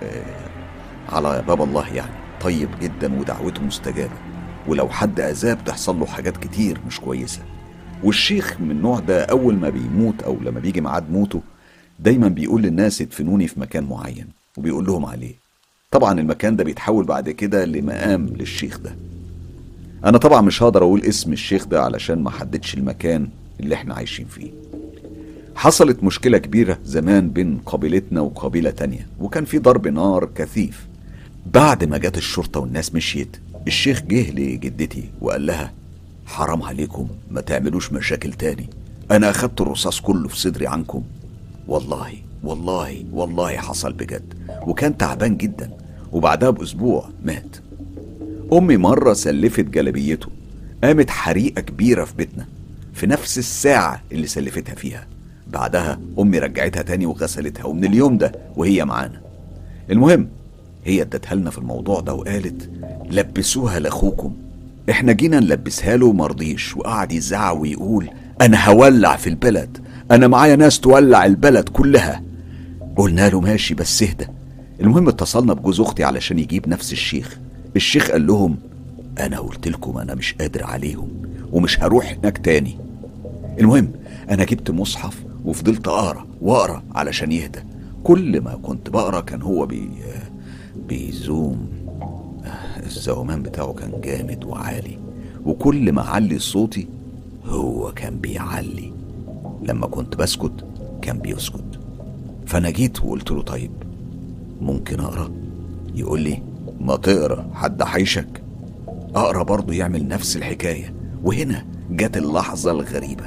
Speaker 1: آه، على باب الله يعني طيب جدا ودعوته مستجابة ولو حد أذاه بتحصل له حاجات كتير مش كويسة والشيخ من النوع ده أول ما بيموت أو لما بيجي ميعاد موته دايما بيقول للناس ادفنوني في مكان معين وبيقول لهم عليه طبعا المكان ده بيتحول بعد كده لمقام للشيخ ده انا طبعا مش هقدر اقول اسم الشيخ ده علشان ما حددش المكان اللي احنا عايشين فيه حصلت مشكلة كبيرة زمان بين قبيلتنا وقبيلة تانية وكان في ضرب نار كثيف بعد ما جت الشرطة والناس مشيت الشيخ جه لجدتي وقال لها حرام عليكم ما تعملوش مشاكل تاني انا اخدت الرصاص كله في صدري عنكم والله والله والله حصل بجد وكان تعبان جدا وبعدها باسبوع مات امي مرة سلفت جلبيته قامت حريقة كبيرة في بيتنا في نفس الساعة اللي سلفتها فيها بعدها امي رجعتها تاني وغسلتها ومن اليوم ده وهي معانا المهم هي ادتها لنا في الموضوع ده وقالت لبسوها لاخوكم احنا جينا نلبسها له مرضيش وقعد يزعق ويقول انا هولع في البلد انا معايا ناس تولع البلد كلها قلنا له ماشي بس اهدى المهم اتصلنا بجوز اختي علشان يجيب نفس الشيخ الشيخ قال لهم انا قلت لكم انا مش قادر عليهم ومش هروح هناك تاني المهم انا جبت مصحف وفضلت اقرا واقرا علشان يهدى كل ما كنت بقرا كان هو بي بيزوم الزومان بتاعه كان جامد وعالي وكل ما علي صوتي هو كان بيعلي لما كنت بسكت كان بيسكت فانا جيت وقلت له طيب ممكن اقرا يقول لي ما تقرا حد حيشك اقرا برضه يعمل نفس الحكايه وهنا جت اللحظه الغريبه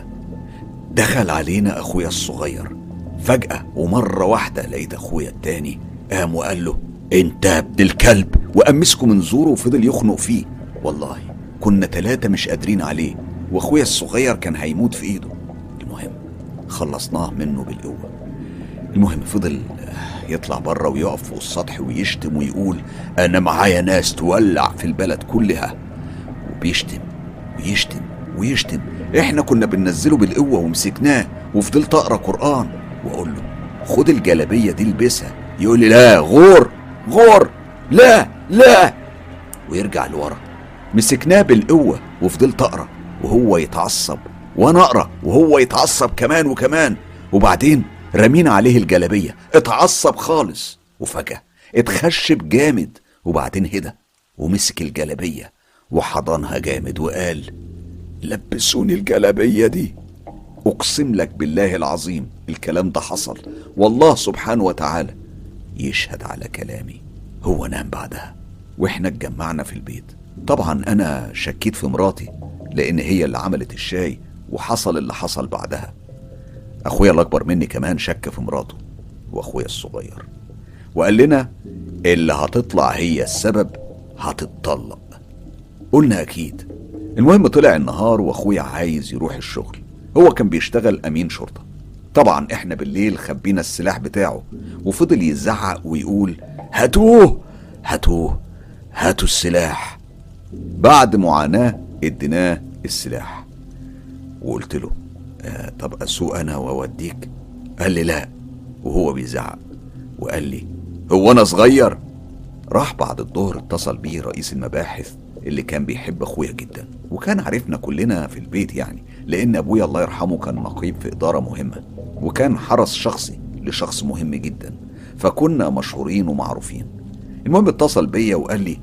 Speaker 1: دخل علينا اخويا الصغير فجاه ومره واحده لقيت اخويا التاني قام وقال له انت يا ابن الكلب وقام مسكه من زوره وفضل يخنق فيه والله كنا تلاتة مش قادرين عليه واخويا الصغير كان هيموت في ايده المهم خلصناه منه بالقوه المهم فضل يطلع بره ويقف فوق السطح ويشتم ويقول انا معايا ناس تولع في البلد كلها وبيشتم ويشتم ويشتم احنا كنا بننزله بالقوه ومسكناه وفضلت اقرا قران واقول له خد الجلابيه دي البسها يقول لي لا غور غور لا لا ويرجع لورا مسكناه بالقوه وفضلت اقرا وهو يتعصب وانا اقرا وهو يتعصب كمان وكمان وبعدين رمينا عليه الجلابيه اتعصب خالص وفجاه اتخشب جامد وبعدين هدى ومسك الجلابيه وحضنها جامد وقال لبسوني الجلابيه دي اقسم لك بالله العظيم الكلام ده حصل والله سبحانه وتعالى يشهد على كلامي هو نام بعدها واحنا اتجمعنا في البيت طبعا انا شكيت في مراتي لان هي اللي عملت الشاي وحصل اللي حصل بعدها اخويا الاكبر مني كمان شك في مراته واخويا الصغير وقال لنا اللي هتطلع هي السبب هتتطلق قلنا اكيد المهم طلع النهار واخويا عايز يروح الشغل هو كان بيشتغل امين شرطه طبعا احنا بالليل خبينا السلاح بتاعه وفضل يزعق ويقول هاتوه هاتوه هاتوا السلاح بعد معاناه اديناه السلاح وقلت له آه طب اسوق انا واوديك قال لي لا وهو بيزعق وقال لي هو انا صغير راح بعد الظهر اتصل بيه رئيس المباحث اللي كان بيحب اخويا جدا وكان عارفنا كلنا في البيت يعني لان ابويا الله يرحمه كان نقيب في اداره مهمه وكان حرس شخصي لشخص مهم جدا فكنا مشهورين ومعروفين المهم اتصل بيا وقال لي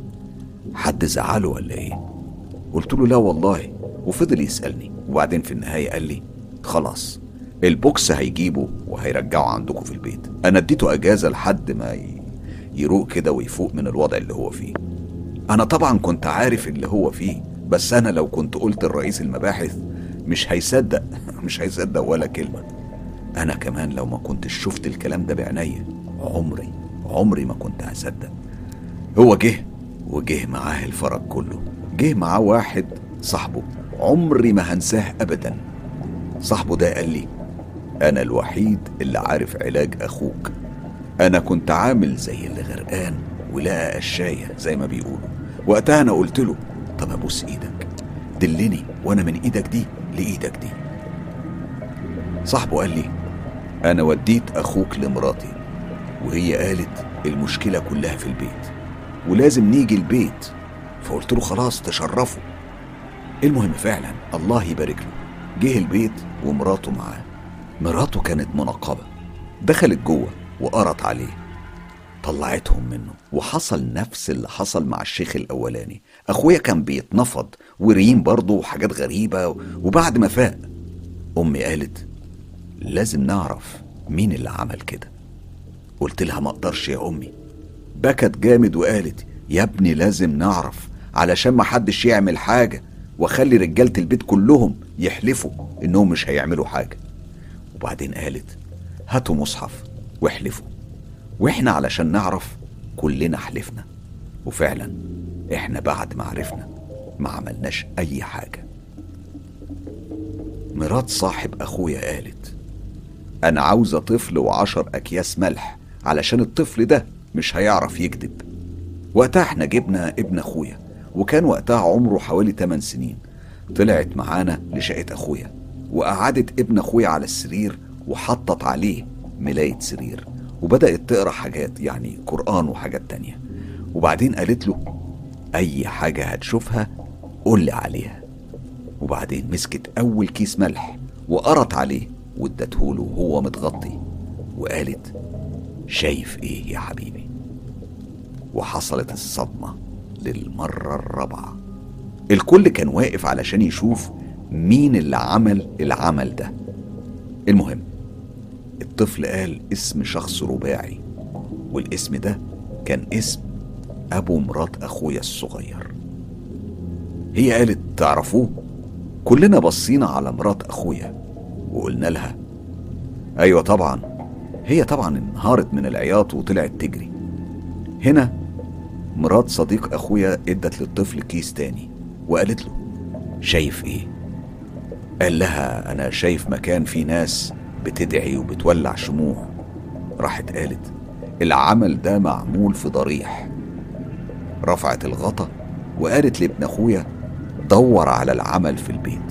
Speaker 1: حد زعله ولا ايه قلت له لا والله وفضل يسالني وبعدين في النهايه قال لي خلاص البوكس هيجيبه وهيرجعه عندكم في البيت انا اديته اجازه لحد ما ي- يروق كده ويفوق من الوضع اللي هو فيه انا طبعا كنت عارف اللي هو فيه بس انا لو كنت قلت لرئيس المباحث مش هيصدق مش هيصدق ولا كلمه انا كمان لو ما كنتش شفت الكلام ده بعينيا عمري عمري ما كنت هصدق هو جه وجه معاه الفرج كله جه معاه واحد صاحبه عمري ما هنساه ابدا صاحبه ده قال لي انا الوحيد اللي عارف علاج اخوك انا كنت عامل زي اللي غرقان ولقى قشايه زي ما بيقولوا وقتها انا قلت له طب ابوس ايدك دلني وانا من ايدك دي لايدك دي صاحبه قال لي انا وديت اخوك لمراتي وهي قالت المشكلة كلها في البيت ولازم نيجي البيت فقلت له خلاص تشرفوا المهم فعلا الله يبارك له جه البيت ومراته معاه مراته كانت منقبة دخلت جوه وقرت عليه طلعتهم منه وحصل نفس اللي حصل مع الشيخ الأولاني أخويا كان بيتنفض وريم برضه وحاجات غريبة وبعد ما فاق أمي قالت لازم نعرف مين اللي عمل كده قلت لها ما اقدرش يا أمي بكت جامد وقالت يا ابني لازم نعرف علشان ما حدش يعمل حاجة واخلي رجالة البيت كلهم يحلفوا انهم مش هيعملوا حاجة وبعدين قالت هاتوا مصحف واحلفوا واحنا علشان نعرف كلنا حلفنا وفعلا احنا بعد ما عرفنا ما عملناش اي حاجة مرات صاحب اخويا قالت انا عاوزة طفل وعشر اكياس ملح علشان الطفل ده مش هيعرف يكذب وقتها احنا جبنا ابن اخويا وكان وقتها عمره حوالي 8 سنين طلعت معانا لشقة اخويا وقعدت ابن اخويا على السرير وحطت عليه ملاية سرير وبدأت تقرا حاجات يعني قرآن وحاجات تانية وبعدين قالت له أي حاجة هتشوفها قول لي عليها وبعدين مسكت أول كيس ملح وقرت عليه وادته له وهو متغطي وقالت شايف ايه يا حبيبي وحصلت الصدمة للمرة الرابعة الكل كان واقف علشان يشوف مين اللي عمل العمل ده المهم الطفل قال اسم شخص رباعي والاسم ده كان اسم أبو مرات أخويا الصغير هي قالت تعرفوه كلنا بصينا على مرات أخويا وقلنا لها أيوة طبعا هي طبعا انهارت من العياط وطلعت تجري هنا مرات صديق أخويا ادت للطفل كيس تاني وقالت له شايف ايه قال لها أنا شايف مكان فيه ناس بتدعي وبتولع شموع راحت قالت العمل ده معمول في ضريح رفعت الغطا وقالت لابن اخويا دور على العمل في البيت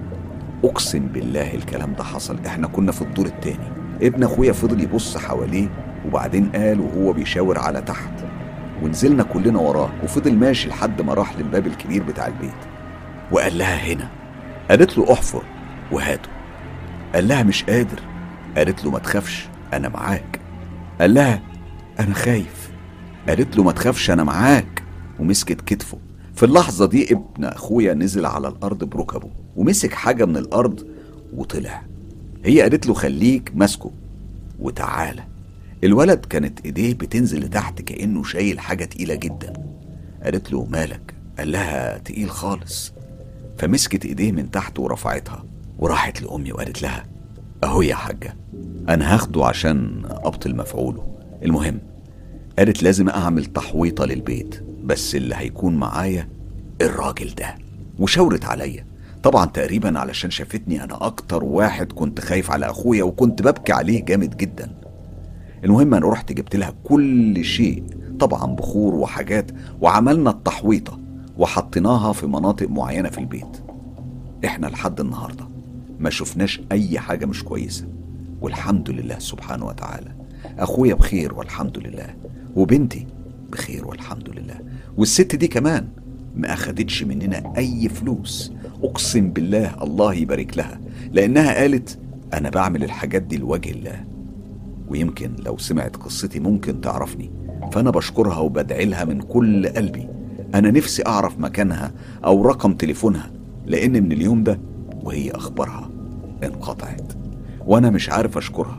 Speaker 1: اقسم بالله الكلام ده حصل احنا كنا في الدور التاني ابن اخويا فضل يبص حواليه وبعدين قال وهو بيشاور على تحت ونزلنا كلنا وراه وفضل ماشي لحد ما راح للباب الكبير بتاع البيت وقال لها هنا قالت له احفر وهاته قال لها مش قادر قالت له ما تخافش انا معاك قال لها انا خايف قالت له ما تخافش انا معاك ومسكت كتفه في اللحظة دي ابن أخويا نزل على الأرض بركبه ومسك حاجة من الأرض وطلع هي قالت له خليك ماسكه وتعالى الولد كانت ايديه بتنزل لتحت كأنه شايل حاجة تقيلة جدا قالت له مالك قال لها تقيل خالص فمسكت ايديه من تحت ورفعتها وراحت لأمي وقالت لها أهو يا حاجة أنا هاخده عشان أبطل مفعوله المهم قالت لازم أعمل تحويطة للبيت بس اللي هيكون معايا الراجل ده وشاورت عليا طبعا تقريبا علشان شافتني أنا أكتر واحد كنت خايف على أخويا وكنت ببكي عليه جامد جدا المهم أنا رحت جبت لها كل شيء طبعا بخور وحاجات وعملنا التحويطة وحطيناها في مناطق معينة في البيت احنا لحد النهارده ما شفناش اي حاجة مش كويسة والحمد لله سبحانه وتعالى اخويا بخير والحمد لله وبنتي بخير والحمد لله والست دي كمان ما اخدتش مننا اي فلوس اقسم بالله الله يبارك لها لانها قالت انا بعمل الحاجات دي لوجه الله ويمكن لو سمعت قصتي ممكن تعرفني فانا بشكرها وبدعي لها من كل قلبي انا نفسي اعرف مكانها او رقم تليفونها لان من اليوم ده وهي اخبارها انقطعت وانا مش عارف اشكرها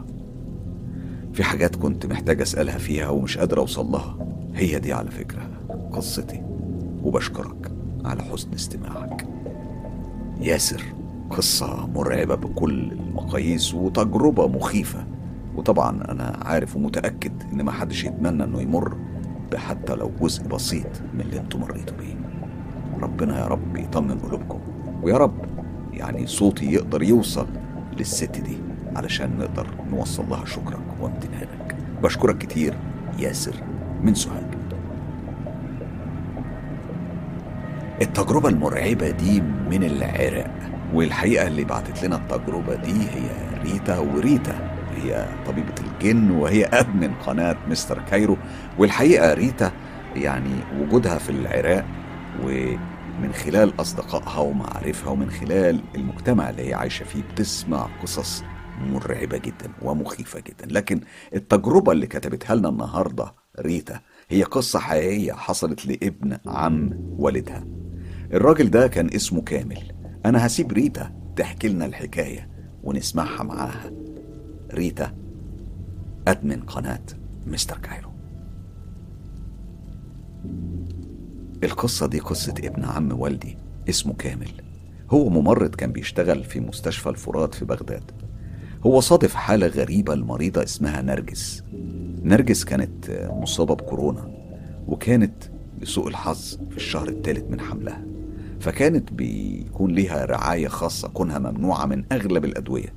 Speaker 1: في حاجات كنت محتاج اسالها فيها ومش قادر اوصل لها هي دي على فكره قصتي وبشكرك على حسن استماعك ياسر قصة مرعبة بكل المقاييس وتجربة مخيفة وطبعا أنا عارف ومتأكد إن ما حدش يتمنى إنه يمر بحتى لو جزء بسيط من اللي انتوا مريتوا بيه ربنا يا رب يطمن قلوبكم ويا رب يعني صوتي يقدر يوصل للست دي علشان نقدر نوصل لها شكرك وامتنانك بشكرك كتير ياسر من سوهاج التجربة المرعبة دي من العراق والحقيقة اللي بعتت لنا التجربة دي هي ريتا وريتا هي طبيبة الجن وهي أدمن قناة مستر كايرو والحقيقة ريتا يعني وجودها في العراق ومن خلال أصدقائها ومعارفها ومن خلال المجتمع اللي هي عايشة فيه بتسمع قصص مرعبة جدا ومخيفة جدا لكن التجربة اللي كتبتها لنا النهاردة ريتا هي قصة حقيقية حصلت لابن عم والدها الراجل ده كان اسمه كامل أنا هسيب ريتا تحكي لنا الحكاية ونسمعها معاها ريتا أدمن قناة مستر كايرو القصة دي قصة ابن عم والدي اسمه كامل هو ممرض كان بيشتغل في مستشفى الفرات في بغداد هو صادف حالة غريبة لمريضة اسمها نرجس نرجس كانت مصابة بكورونا وكانت لسوء الحظ في الشهر الثالث من حملها فكانت بيكون ليها رعاية خاصة كونها ممنوعة من أغلب الأدوية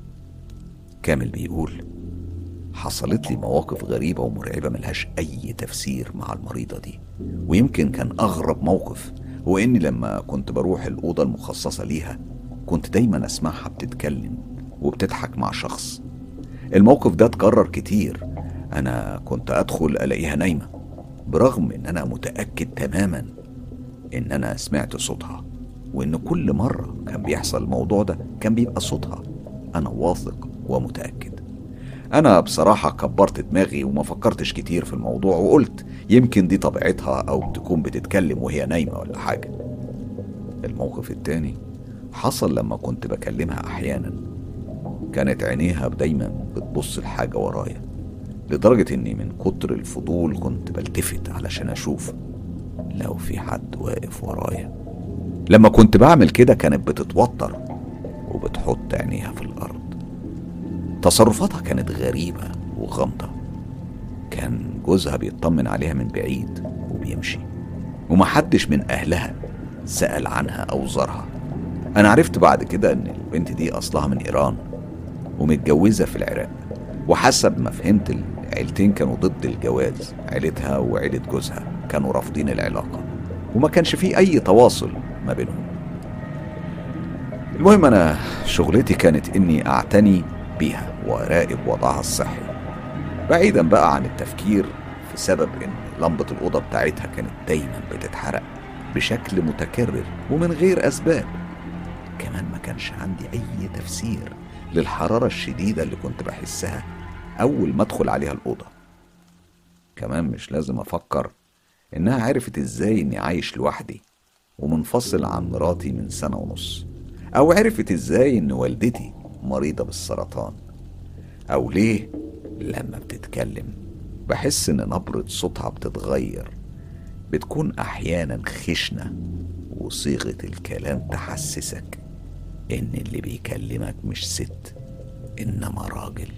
Speaker 1: كامل بيقول حصلت لي مواقف غريبة ومرعبة ملهاش أي تفسير مع المريضة دي ويمكن كان أغرب موقف هو إني لما كنت بروح الأوضة المخصصة ليها كنت دايما أسمعها بتتكلم وبتضحك مع شخص الموقف ده اتكرر كتير أنا كنت أدخل ألاقيها نايمة برغم إن أنا متأكد تماما إن أنا سمعت صوتها وإن كل مرة كان بيحصل الموضوع ده كان بيبقى صوتها أنا واثق ومتأكد أنا بصراحة كبرت دماغي وما فكرتش كتير في الموضوع وقلت يمكن دي طبيعتها أو تكون بتتكلم وهي نايمة ولا حاجة الموقف التاني حصل لما كنت بكلمها أحيانا كانت عينيها دايما بتبص لحاجة ورايا لدرجة إني من كتر الفضول كنت بلتفت علشان أشوف لو في حد واقف ورايا لما كنت بعمل كده كانت بتتوتر وبتحط عينيها في الأرض تصرفاتها كانت غريبة وغامضة كان جوزها بيطمن عليها من بعيد وبيمشي ومحدش من أهلها سأل عنها أو زارها أنا عرفت بعد كده إن البنت دي أصلها من إيران ومتجوزة في العراق وحسب ما فهمت العيلتين كانوا ضد الجواز عيلتها وعيلة جوزها كانوا رافضين العلاقة وما كانش فيه أي تواصل ما بينهم المهم أنا شغلتي كانت إني أعتني بيها وأراقب وضعها الصحي بعيدا بقى عن التفكير في سبب إن لمبة الأوضة بتاعتها كانت دايما بتتحرق بشكل متكرر ومن غير أسباب كمان ما كانش عندي أي تفسير للحرارة الشديدة اللي كنت بحسها أول ما أدخل عليها الأوضة كمان مش لازم أفكر إنها عرفت إزاي إني عايش لوحدي ومنفصل عن مراتي من سنة ونص أو عرفت إزاي إن والدتي مريضة بالسرطان أو ليه لما بتتكلم بحس إن نبرة صوتها بتتغير بتكون أحيانا خشنة وصيغة الكلام تحسسك إن اللي بيكلمك مش ست إنما راجل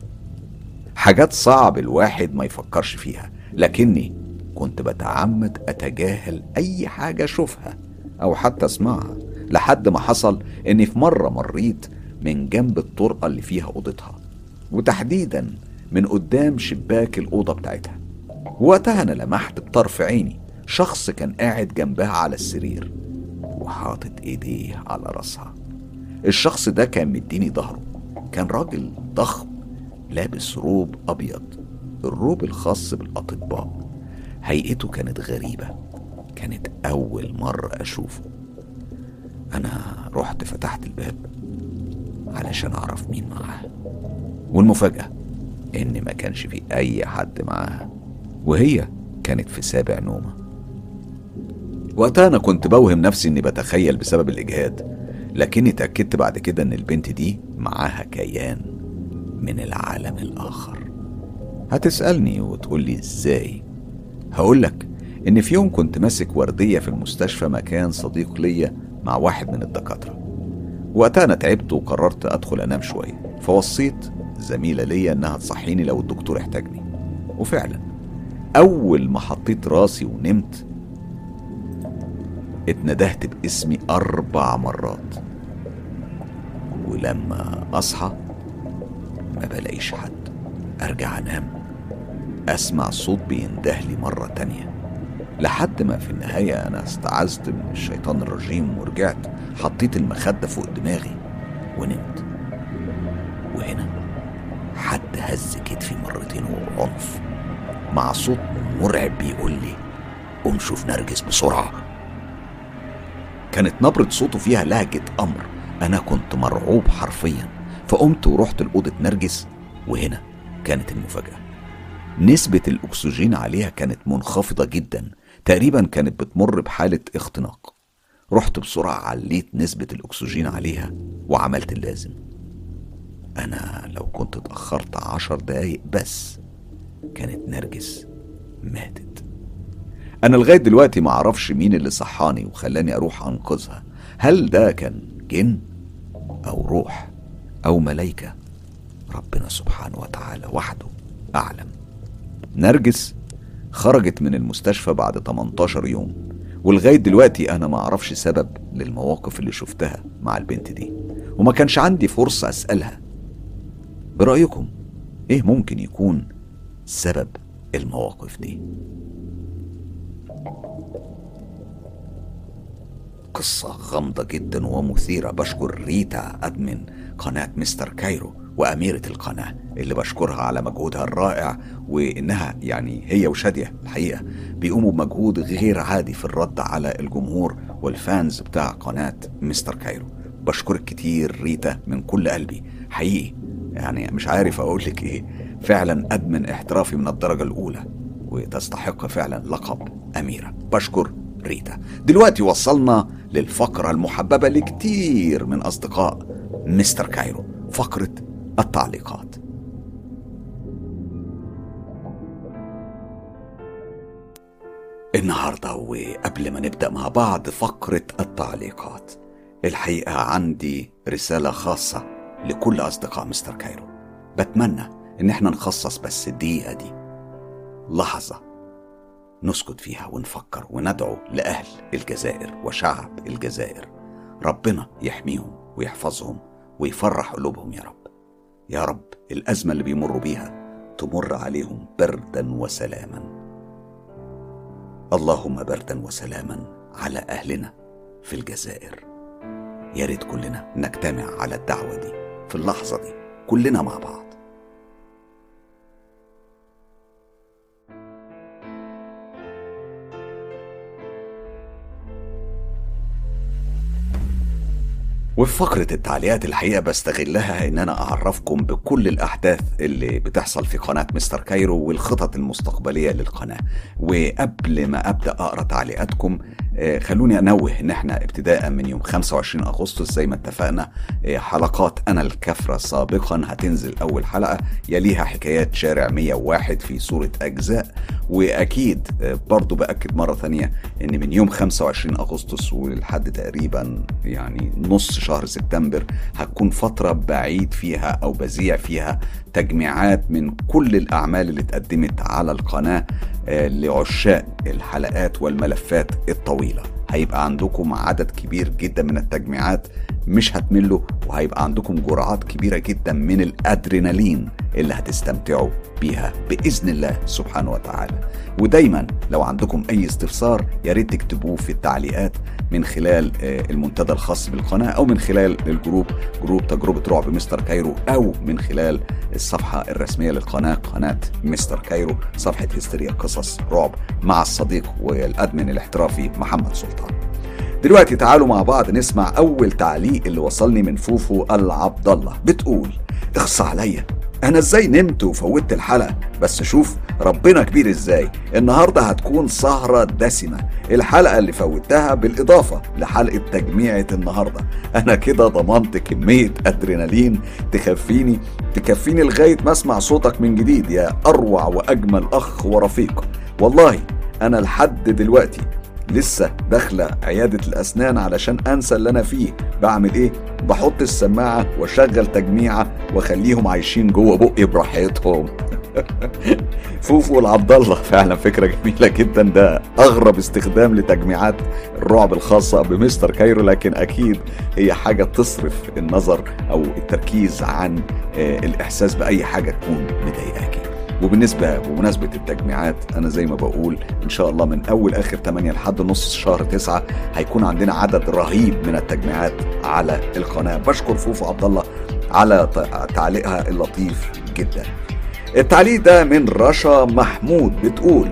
Speaker 1: حاجات صعب الواحد ما يفكرش فيها لكني كنت بتعمد أتجاهل أي حاجة أشوفها أو حتى أسمعها لحد ما حصل إني في مرة مريت من جنب الطرقة اللي فيها أوضتها وتحديدا من قدام شباك الأوضة بتاعتها وقتها أنا لمحت بطرف عيني شخص كان قاعد جنبها على السرير وحاطط إيديه على راسها الشخص ده كان مديني ظهره كان راجل ضخم لابس روب أبيض الروب الخاص بالأطباء هيئته كانت غريبة كانت أول مرة أشوفه أنا رحت فتحت الباب علشان أعرف مين معاها والمفاجأة إن ما كانش في أي حد معاها وهي كانت في سابع نومة وقتها أنا كنت بوهم نفسي إني بتخيل بسبب الإجهاد لكني اتأكدت بعد كده إن البنت دي معاها كيان من العالم الآخر هتسألني وتقولي إزاي هقولك إن في يوم كنت ماسك وردية في المستشفى مكان صديق ليا مع واحد من الدكاترة وقتها أنا تعبت وقررت أدخل أنام شوية فوصيت زميلة ليا إنها تصحيني لو الدكتور احتاجني وفعلا أول ما حطيت راسي ونمت اتندهت باسمي أربع مرات ولما أصحى ما بلاقيش حد أرجع أنام أسمع صوت بيندهلي مرة تانية لحد ما في النهاية أنا استعذت من الشيطان الرجيم ورجعت حطيت المخدة فوق دماغي ونمت وهنا حد هز كتفي مرتين وعنف مع صوت مرعب بيقول لي قوم شوف نرجس بسرعة كانت نبرة صوته فيها لهجة أمر أنا كنت مرعوب حرفيا فقمت ورحت لأوضة نرجس وهنا كانت المفاجأة نسبة الأكسجين عليها كانت منخفضة جدا تقريبا كانت بتمر بحالة اختناق رحت بسرعة عليت نسبة الأكسجين عليها وعملت اللازم أنا لو كنت اتأخرت عشر دقايق بس كانت نرجس ماتت أنا لغاية دلوقتي معرفش مين اللي صحاني وخلاني أروح أنقذها هل ده كان جن أو روح أو ملايكة ربنا سبحانه وتعالى وحده أعلم نرجس خرجت من المستشفى بعد 18 يوم ولغاية دلوقتي أنا ما أعرفش سبب للمواقف اللي شفتها مع البنت دي وما كانش عندي فرصة أسألها برأيكم إيه ممكن يكون سبب المواقف دي قصة غامضة جدا ومثيرة بشكر ريتا أدمن قناة مستر كايرو وأميرة القناة اللي بشكرها على مجهودها الرائع وإنها يعني هي وشادية الحقيقة بيقوموا بمجهود غير عادي في الرد على الجمهور والفانز بتاع قناة مستر كايرو بشكرك كتير ريتا من كل قلبي حقيقي يعني مش عارف أقول لك إيه فعلا أدمن احترافي من الدرجة الأولى وتستحق فعلا لقب أميرة بشكر ريتا دلوقتي وصلنا للفقرة المحببة لكتير من أصدقاء مستر كايرو فقرة التعليقات النهاردة وقبل ما نبدأ مع بعض فقرة التعليقات الحقيقة عندي رسالة خاصة لكل أصدقاء مستر كايرو بتمنى إن احنا نخصص بس الدقيقة دي لحظة نسكت فيها ونفكر وندعو لأهل الجزائر وشعب الجزائر ربنا يحميهم ويحفظهم ويفرح قلوبهم يا رب يا رب الأزمة اللي بيمروا بيها تمر عليهم بردا وسلاما اللهم بردا وسلاما على أهلنا في الجزائر يا ريت كلنا نجتمع على الدعوة دي في اللحظة دي كلنا مع بعض وفي فقرة التعليقات الحقيقة بستغلها إن أنا أعرفكم بكل الأحداث اللي بتحصل في قناة مستر كايرو والخطط المستقبلية للقناة وقبل ما أبدأ أقرأ تعليقاتكم آه، خلوني أنوه إن إحنا ابتداء من يوم 25 أغسطس زي ما اتفقنا آه، حلقات أنا الكفرة سابقا هتنزل أول حلقة يليها حكايات شارع 101 في صورة أجزاء وأكيد آه، برضو بأكد مرة ثانية إن من يوم 25 أغسطس ولحد تقريبا يعني نص شهر سبتمبر هتكون فترة بعيد فيها أو بذيع فيها تجميعات من كل الأعمال اللي اتقدمت على القناة آه، لعشاق الحلقات والملفات الطويلة هيبقى عندكم عدد كبير جدا من التجميعات مش هتملوا وهيبقى عندكم جرعات كبيرة جدا من الأدرينالين اللي هتستمتعوا بيها بإذن الله سبحانه وتعالى ودايما لو عندكم أي استفسار يا ريت تكتبوه في التعليقات من خلال آه، المنتدى الخاص بالقناة أو من خلال الجروب جروب تجربة رعب مستر كايرو أو من خلال الصفحة الرسمية للقناة قناة مستر كايرو صفحة هستيريا قصص رعب مع الصديق والأدمن الاحترافي محمد سلطان دلوقتي تعالوا مع بعض نسمع أول تعليق اللي وصلني من فوفو العبد الله بتقول اخص عليا انا ازاي نمت وفوتت الحلقه بس شوف ربنا كبير ازاي النهارده هتكون سهره دسمه الحلقه اللي فوتها بالاضافه لحلقه تجميعه النهارده انا كده ضمنت كميه ادرينالين تكفيني تكفيني لغايه ما اسمع صوتك من جديد يا اروع واجمل اخ ورفيق والله انا لحد دلوقتي لسه داخله عياده الاسنان علشان انسى اللي انا فيه بعمل ايه بحط السماعه واشغل تجميعه واخليهم عايشين جوه بقي براحتهم فوفو والعبد الله فعلا فكره جميله جدا ده اغرب استخدام لتجميعات الرعب الخاصه بمستر كايرو لكن اكيد هي حاجه تصرف النظر او التركيز عن آه، الاحساس باي حاجه تكون مضايقاكي وبالنسبة بمناسبة التجميعات أنا زي ما بقول إن شاء الله من أول آخر 8 لحد نص شهر 9 هيكون عندنا عدد رهيب من التجميعات على القناة بشكر فوفو عبد الله على ت- تعليقها اللطيف جدا التعليق ده من رشا محمود بتقول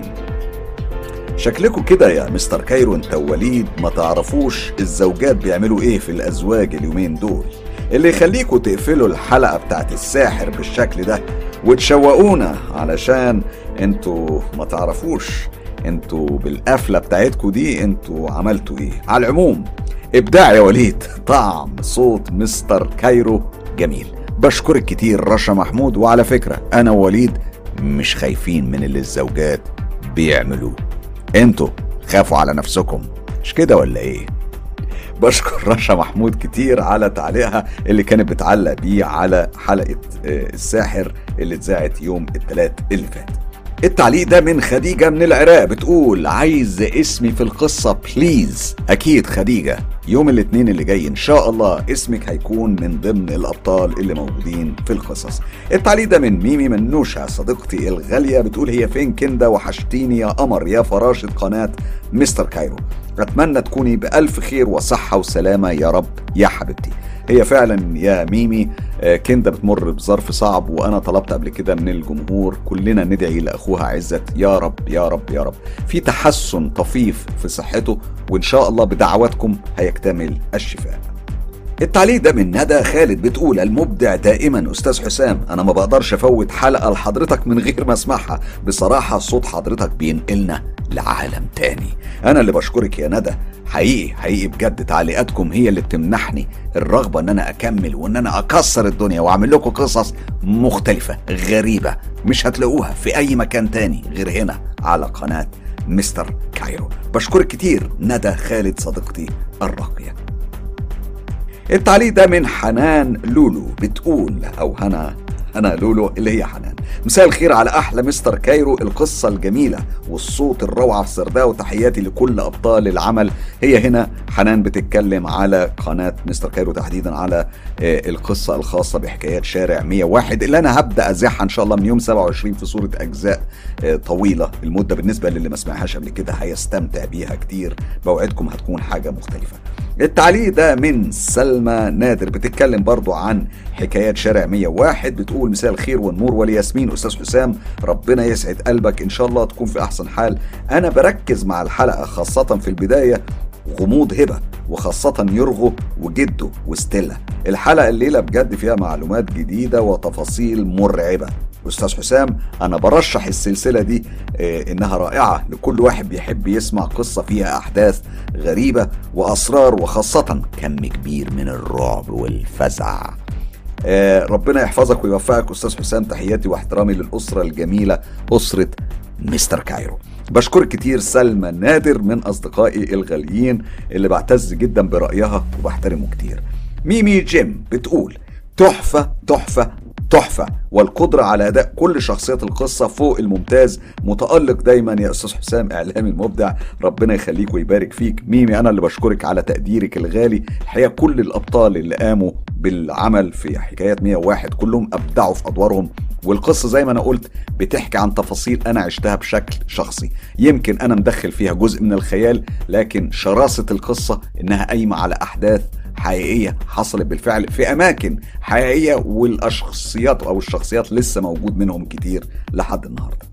Speaker 1: شكلكوا كده يا مستر كايرو انت ووليد ما تعرفوش الزوجات بيعملوا ايه في الازواج اليومين دول اللي يخليكوا تقفلوا الحلقة بتاعت الساحر بالشكل ده وتشوقونا علشان انتوا ما تعرفوش انتوا بالقفلة بتاعتكوا دي انتوا عملتوا ايه على العموم ابداع يا وليد طعم صوت مستر كايرو جميل بشكرك كتير رشا محمود وعلى فكرة انا ووليد مش خايفين من اللي الزوجات بيعملوه انتوا خافوا على نفسكم مش كده ولا ايه بشكر رشا محمود كتير على تعليقها اللي كانت بتعلق بيه على حلقة آه، الساحر اللي اتذاعت يوم الثلاث اللي فات التعليق ده من خديجة من العراق بتقول عايز اسمي في القصة بليز أكيد خديجة يوم الاثنين اللي جاي إن شاء الله اسمك هيكون من ضمن الأبطال اللي موجودين في القصص التعليق ده من ميمي منوشة صديقتي الغالية بتقول هي فين كندا وحشتيني يا قمر يا فراشة قناة مستر كايرو أتمنى تكوني بألف خير وصحة وسلامة يا رب يا حبيبتي هي فعلا يا ميمي آه، كندا بتمر بظرف صعب وانا طلبت قبل كده من الجمهور كلنا ندعي لاخوها عزت يا رب يا رب يا رب في تحسن طفيف في صحته وان شاء الله بدعواتكم هيكتمل الشفاء التعليق ده من ندى خالد بتقول المبدع دائما استاذ حسام انا ما بقدرش افوت حلقه لحضرتك من غير ما اسمعها بصراحه صوت حضرتك بينقلنا لعالم تاني انا اللي بشكرك يا ندى حقيقي حقيقي بجد تعليقاتكم هي اللي بتمنحني الرغبه ان انا اكمل وان انا اكسر الدنيا واعمل لكم قصص مختلفه غريبه مش هتلاقوها في اي مكان تاني غير هنا على قناه مستر كايرو بشكرك كتير ندى خالد صديقتي الراقيه التعليق ده من حنان لولو بتقول او هنا انا لولو اللي هي حنان مساء الخير على احلى مستر كايرو القصه الجميله والصوت الروعه في سرداء وتحياتي لكل ابطال العمل هي هنا حنان بتتكلم على قناه مستر كايرو تحديدا على آه، القصه الخاصه بحكايات شارع 101 اللي انا هبدا ازيعها ان شاء الله من يوم 27 في صوره اجزاء آه، طويله المده بالنسبه للي ما سمعهاش قبل كده هيستمتع بيها كتير بوعدكم هتكون حاجه مختلفه التعليق ده من سلمى نادر بتتكلم برضو عن حكايات شارع 101 بتقول مساء الخير والنور والياسمين استاذ حسام ربنا يسعد قلبك ان شاء الله تكون في احسن حال انا بركز مع الحلقه خاصه في البدايه غموض هبه وخاصة يرغو وجده وستيلا الحلقة الليلة بجد فيها معلومات جديدة وتفاصيل مرعبة أستاذ حسام أنا برشح السلسلة دي آه، إنها رائعة لكل واحد بيحب يسمع قصة فيها أحداث غريبة وأسرار وخاصة كم كبير من الرعب والفزع آه، ربنا يحفظك ويوفقك أستاذ حسام تحياتي واحترامي للأسرة الجميلة أسرة مستر كايرو بشكر كتير سلمى نادر من أصدقائي الغاليين اللي بعتز جدا برأيها وبحترمه كتير ميمي جيم بتقول تحفة تحفة تحفة والقدرة على أداء كل شخصيات القصة فوق الممتاز متألق دايما يا أستاذ حسام إعلامي المبدع ربنا يخليك ويبارك فيك ميمي أنا اللي بشكرك على تقديرك الغالي الحقيقة كل الأبطال اللي قاموا بالعمل في حكايات 101 كلهم أبدعوا في أدوارهم والقصة زي ما أنا قلت بتحكي عن تفاصيل أنا عشتها بشكل شخصي يمكن أنا مدخل فيها جزء من الخيال لكن شراسة القصة إنها قايمة على أحداث حقيقية حصلت بالفعل في أماكن حقيقية والشخصيات أو الشخصيات لسه موجود منهم كتير لحد النهارده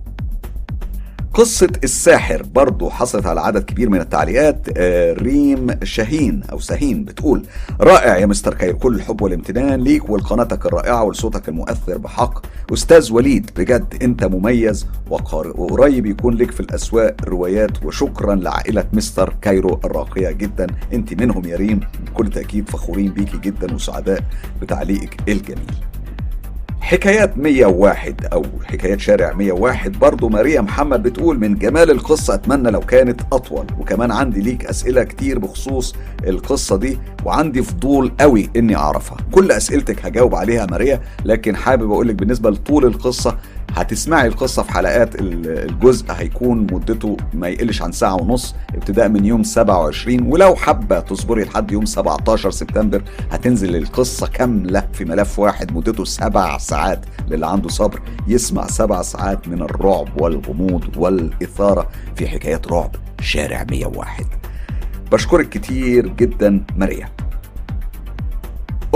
Speaker 1: قصة الساحر برضو حصلت على عدد كبير من التعليقات آه، ريم شاهين أو سهين بتقول رائع يا مستر كاير كل الحب والامتنان ليك ولقناتك الرائعة ولصوتك المؤثر بحق أستاذ وليد بجد أنت مميز وقار- وقريب يكون لك في الأسواق روايات وشكرا لعائلة مستر كايرو الراقية جدا أنت منهم يا ريم بكل تأكيد فخورين بيكي جدا وسعداء بتعليقك الجميل حكايات 101 او حكايات شارع 101 برضو ماريا محمد بتقول من جمال القصة اتمنى لو كانت اطول وكمان عندي ليك اسئلة كتير بخصوص القصة دي وعندي فضول قوي اني اعرفها كل اسئلتك هجاوب عليها ماريا لكن حابب اقولك بالنسبة لطول القصة هتسمعي القصة في حلقات ال- الجزء هيكون مدته ما يقلش عن ساعة ونص ابتداء من يوم 27 ولو حابة تصبري لحد يوم 17 سبتمبر هتنزل القصة كاملة في ملف واحد مدته سبع ساعات للي عنده صبر يسمع سبع ساعات من الرعب والغموض والإثارة في حكايات رعب شارع 101 بشكرك كتير جدا ماريا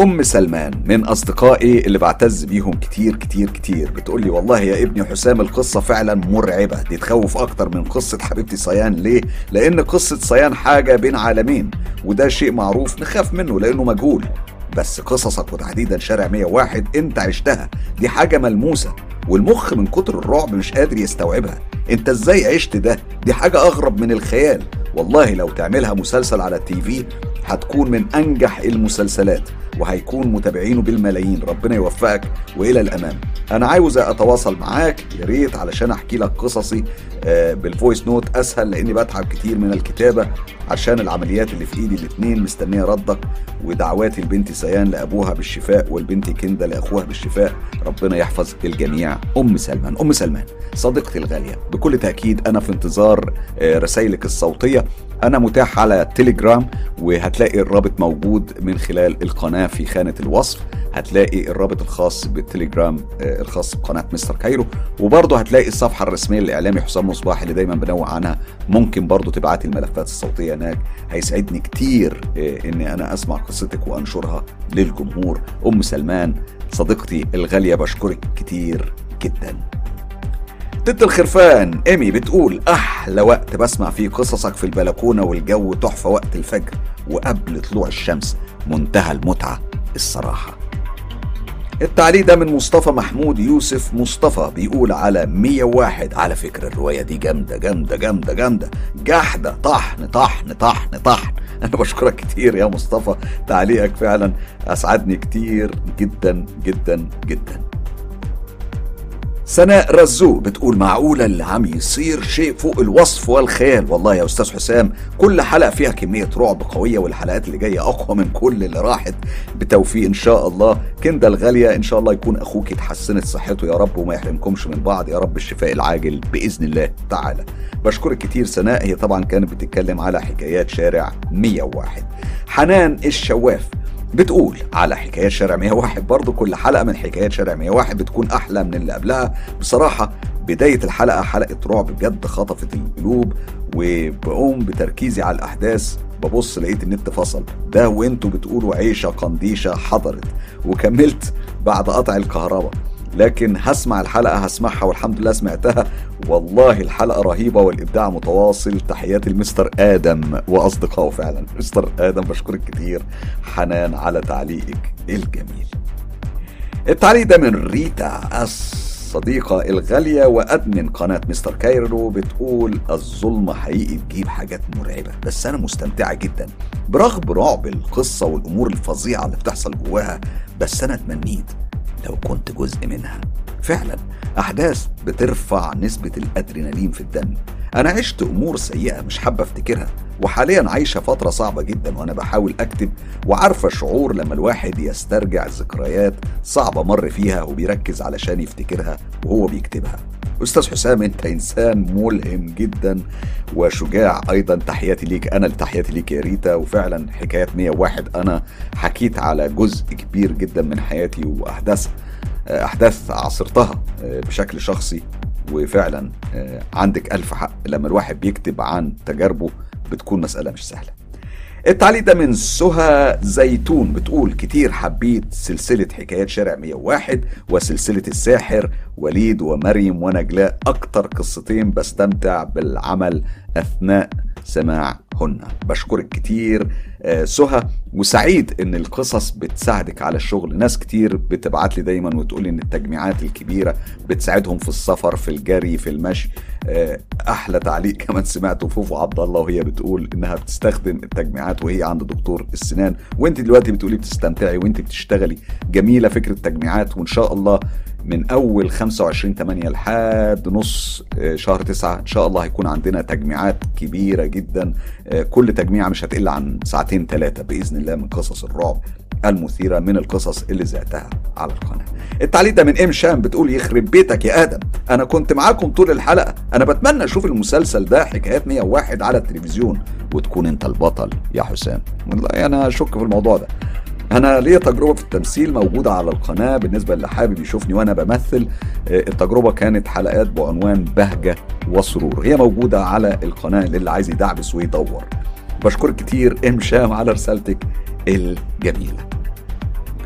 Speaker 1: ام سلمان من اصدقائي اللي بعتز بيهم كتير كتير كتير بتقول لي والله يا ابني حسام القصه فعلا مرعبه دي تخوف اكتر من قصه حبيبتي صيان ليه لان قصه صيان حاجه بين عالمين وده شيء معروف نخاف منه لانه مجهول بس قصصك وتحديدا شارع 101 انت عشتها دي حاجه ملموسه والمخ من كتر الرعب مش قادر يستوعبها انت ازاي عشت ده دي حاجه اغرب من الخيال والله لو تعملها مسلسل على التي في هتكون من انجح المسلسلات وهيكون متابعينه بالملايين ربنا يوفقك والى الامام انا عاوز اتواصل معاك يا ريت علشان احكي لك قصصي آه، بالفويس نوت اسهل لاني بتعب كتير من الكتابه عشان العمليات اللي في ايدي الاتنين مستنيه ردك ودعواتي لبنتي سيان لابوها بالشفاء والبنت كندا لاخوها بالشفاء ربنا يحفظ الجميع ام سلمان ام سلمان صديقتي الغاليه بكل تاكيد انا في انتظار آه، رسائلك الصوتيه انا متاح على تيليجرام وهتلاقي الرابط موجود من خلال القناه في خانه الوصف هتلاقي الرابط الخاص بالتليجرام آه، الخاص بقناه مستر كايرو وبرضه هتلاقي الصفحه الرسميه للاعلامي حسام مصباح اللي دايما بنوع عنها ممكن برضه تبعت الملفات الصوتيه هناك هيسعدني كتير آه، اني انا اسمع قصتك وانشرها للجمهور ام سلمان صديقتي الغاليه بشكرك كتير جدا تت الخرفان ايمي بتقول احلى وقت بسمع فيه قصصك في البلكونه والجو تحفه وقت الفجر وقبل طلوع الشمس منتهى المتعه الصراحه التعليق ده من مصطفى محمود يوسف مصطفى بيقول على 101 على فكرة الرواية دي جامدة جامدة جامدة جامدة جحدة طحن طحن طحن طحن أنا بشكرك كتير يا مصطفى تعليقك فعلا أسعدني كتير جدا جدا جدا سناء رزوق بتقول معقولة اللي عم يصير شيء فوق الوصف والخيال والله يا أستاذ حسام كل حلقة فيها كمية رعب قوية والحلقات اللي جاية أقوى من كل اللي راحت بتوفيق إن شاء الله كندا الغالية إن شاء الله يكون أخوك اتحسنت صحته يا رب وما يحرمكمش من بعض يا رب الشفاء العاجل بإذن الله تعالى بشكرك كتير سناء هي طبعا كانت بتتكلم على حكايات شارع 101 حنان الشواف بتقول على حكايات شارع 101 برضو كل حلقة من حكايات شارع 101 بتكون أحلى من اللي قبلها بصراحة بداية الحلقة حلقة رعب بجد خطفت القلوب وبقوم بتركيزي على الأحداث ببص لقيت النت فصل ده وانتوا بتقولوا عيشة قنديشة حضرت وكملت بعد قطع الكهرباء لكن هسمع الحلقة هسمعها والحمد لله سمعتها والله الحلقة رهيبة والإبداع متواصل تحياتي لمستر آدم وأصدقائه فعلا مستر آدم بشكرك كتير حنان على تعليقك الجميل التعليق ده من ريتا الصديقة الغالية وأدمن قناة مستر كايرو بتقول الظلم حقيقي تجيب حاجات مرعبة بس أنا مستمتعة جدا برغم رعب القصة والأمور الفظيعة اللي بتحصل جواها بس أنا تمنيت لو كنت جزء منها فعلا أحداث بترفع نسبة الأدرينالين في الدم أنا عشت أمور سيئة مش حابة أفتكرها وحاليا عايشة فترة صعبة جدا وأنا بحاول أكتب وعارفة شعور لما الواحد يسترجع ذكريات صعبة مر فيها وبيركز علشان يفتكرها وهو بيكتبها أستاذ حسام أنت إنسان ملهم جدا وشجاع أيضا تحياتي ليك أنا تحياتي ليك يا ريتا وفعلا حكاية 101 أنا حكيت على جزء كبير جدا من حياتي وأحداث أحداث عاصرتها بشكل شخصي وفعلا عندك ألف حق لما الواحد بيكتب عن تجاربه بتكون مسألة مش سهلة التعليق ده من سهى زيتون بتقول كتير حبيت سلسلة حكايات شارع 101 وسلسلة الساحر وليد ومريم ونجلاء أكتر قصتين بستمتع بالعمل أثناء سماعهن بشكرك كتير آه سهى وسعيد ان القصص بتساعدك على الشغل ناس كتير بتبعت لي دايما وتقول ان التجميعات الكبيرة بتساعدهم في السفر في الجري في المشي آه احلى تعليق كمان سمعته فوفو عبد الله وهي بتقول انها بتستخدم التجميعات وهي عند دكتور السنان وانت دلوقتي بتقولي بتستمتعي وانت بتشتغلي جميلة فكرة تجميعات وان شاء الله من اول 25 8 لحد نص شهر 9 ان شاء الله هيكون عندنا تجميعات كبيره جدا كل تجميعه مش هتقل عن ساعتين ثلاثه باذن الله من قصص الرعب المثيره من القصص اللي زعتها على القناه. التعليق ده من ام شام بتقول يخرب بيتك يا ادم انا كنت معاكم طول الحلقه انا بتمنى اشوف المسلسل ده حكايات 101 على التلفزيون وتكون انت البطل يا حسام. والله انا اشك في الموضوع ده. انا ليا تجربه في التمثيل موجوده على القناه بالنسبه اللي حابب يشوفني وانا بمثل التجربه كانت حلقات بعنوان بهجه وسرور هي موجوده على القناه للي عايز يدعبس ويدور بشكرك كتير ام شام على رسالتك الجميله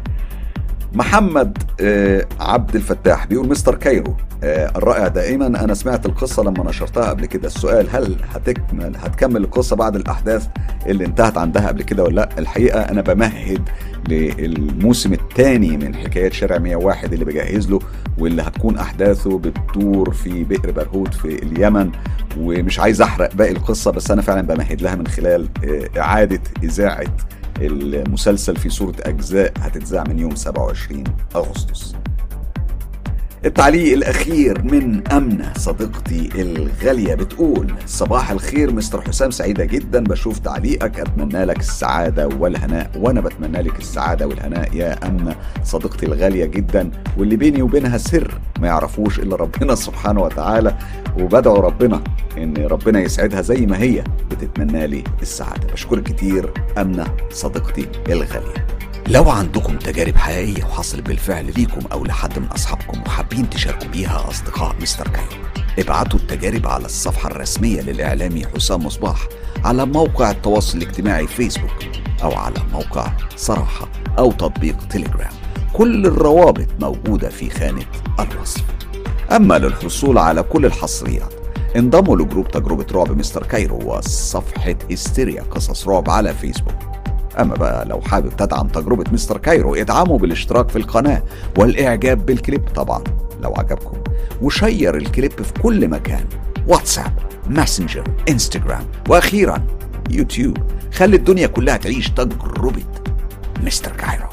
Speaker 1: محمد آه، عبد الفتاح بيقول مستر كايرو آه، الرائع دائما انا سمعت القصه لما نشرتها قبل كده السؤال هل هتكمل هتكمل القصه بعد الاحداث اللي انتهت عندها قبل كده ولا لا الحقيقه انا بمهد للموسم الثاني من حكايات شارع 101 اللي بجهز له واللي هتكون احداثه بتدور في بئر برهوت في اليمن ومش عايز احرق باقي القصه بس انا فعلا بمهد لها من خلال آه، اعاده اذاعه المسلسل في صورة أجزاء هتتذاع من يوم 27 أغسطس التعليق الأخير من أمنة صديقتي الغالية بتقول صباح الخير مستر حسام سعيدة جدا بشوف تعليقك أتمنى لك السعادة والهناء وأنا بتمنى لك السعادة والهناء يا أمنة صديقتي الغالية جدا واللي بيني وبينها سر ما يعرفوش إلا ربنا سبحانه وتعالى وبدعو ربنا إن ربنا يسعدها زي ما هي بتتمنى لي السعادة بشكرك كتير أمنة صديقتي الغالية لو عندكم تجارب حقيقية وحصل بالفعل ليكم أو لحد من أصحابكم وحابين تشاركوا بيها أصدقاء مستر كايرو ابعتوا التجارب على الصفحة الرسمية للإعلامي حسام مصباح على موقع التواصل الاجتماعي فيسبوك أو على موقع صراحة أو تطبيق تليجرام كل الروابط موجودة في خانة الوصف أما للحصول على كل الحصريات انضموا لجروب تجربة رعب مستر كايرو وصفحة هستيريا قصص رعب على فيسبوك أما بقى لو حابب تدعم تجربة مستر كايرو ادعمه بالاشتراك في القناة والإعجاب بالكليب طبعا لو عجبكم وشير الكليب في كل مكان واتساب ماسنجر انستجرام وأخيرا يوتيوب خلي الدنيا كلها تعيش تجربة مستر كايرو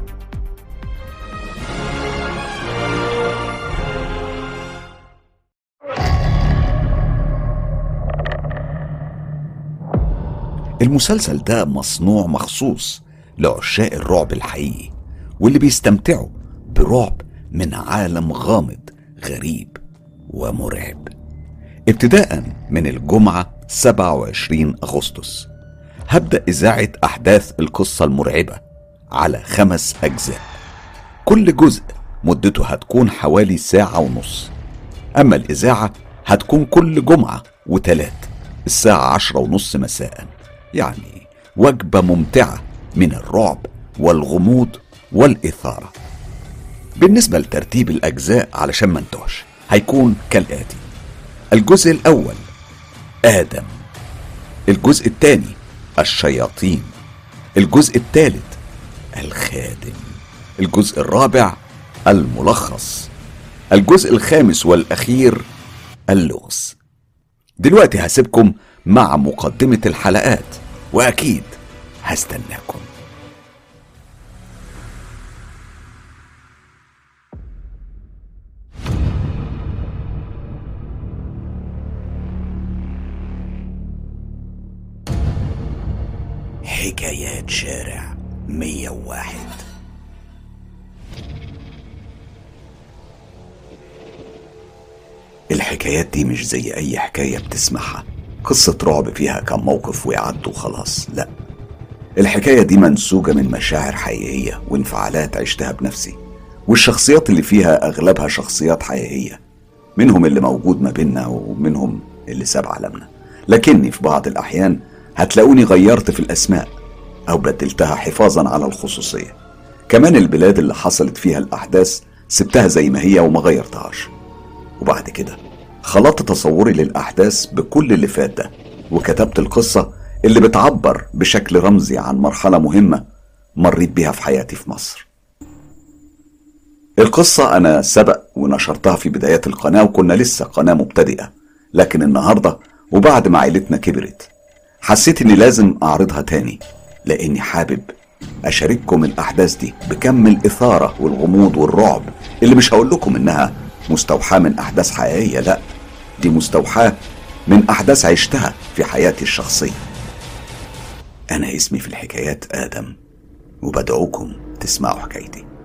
Speaker 1: المسلسل ده مصنوع مخصوص لعشاق الرعب الحقيقي واللي بيستمتعوا برعب من عالم غامض غريب ومرعب ابتداء من الجمعة 27 أغسطس هبدأ إذاعة أحداث القصة المرعبة على خمس أجزاء كل جزء مدته هتكون حوالي ساعة ونص أما الإذاعة هتكون كل جمعة وتلات الساعة عشرة ونص مساءً يعني وجبة ممتعة من الرعب والغموض والإثارة بالنسبة لترتيب الأجزاء علشان ما انتهش هيكون كالآتي الجزء الأول آدم الجزء الثاني الشياطين الجزء الثالث الخادم الجزء الرابع الملخص الجزء الخامس والأخير اللغز دلوقتي هسيبكم مع مقدمة الحلقات وأكيد هستناكم حكايات شارع 101 الحكايات دي مش زي أي حكاية بتسمعها قصة رعب فيها كم موقف ويعدوا خلاص لا الحكاية دي منسوجة من مشاعر حقيقية وانفعالات عشتها بنفسي والشخصيات اللي فيها أغلبها شخصيات حقيقية منهم اللي موجود ما بيننا ومنهم اللي ساب عالمنا لكني في بعض الأحيان هتلاقوني غيرت في الأسماء أو بدلتها حفاظا على الخصوصية كمان البلاد اللي حصلت فيها الأحداث سبتها زي ما هي وما غيرتهاش وبعد كده خلطت تصوري للأحداث بكل اللي فات ده وكتبت القصة اللي بتعبر بشكل رمزي عن مرحلة مهمة مريت بيها في حياتي في مصر القصة أنا سبق ونشرتها في بدايات القناة وكنا لسه قناة مبتدئة لكن النهاردة وبعد ما عيلتنا كبرت حسيت إني لازم أعرضها تاني لأني حابب أشارككم الأحداث دي بكم الإثارة والغموض والرعب اللي مش هقول لكم إنها مستوحاة من أحداث حقيقية لأ دي مستوحاة من أحداث عشتها في حياتي الشخصية أنا اسمي في الحكايات آدم وبدعوكم تسمعوا حكايتي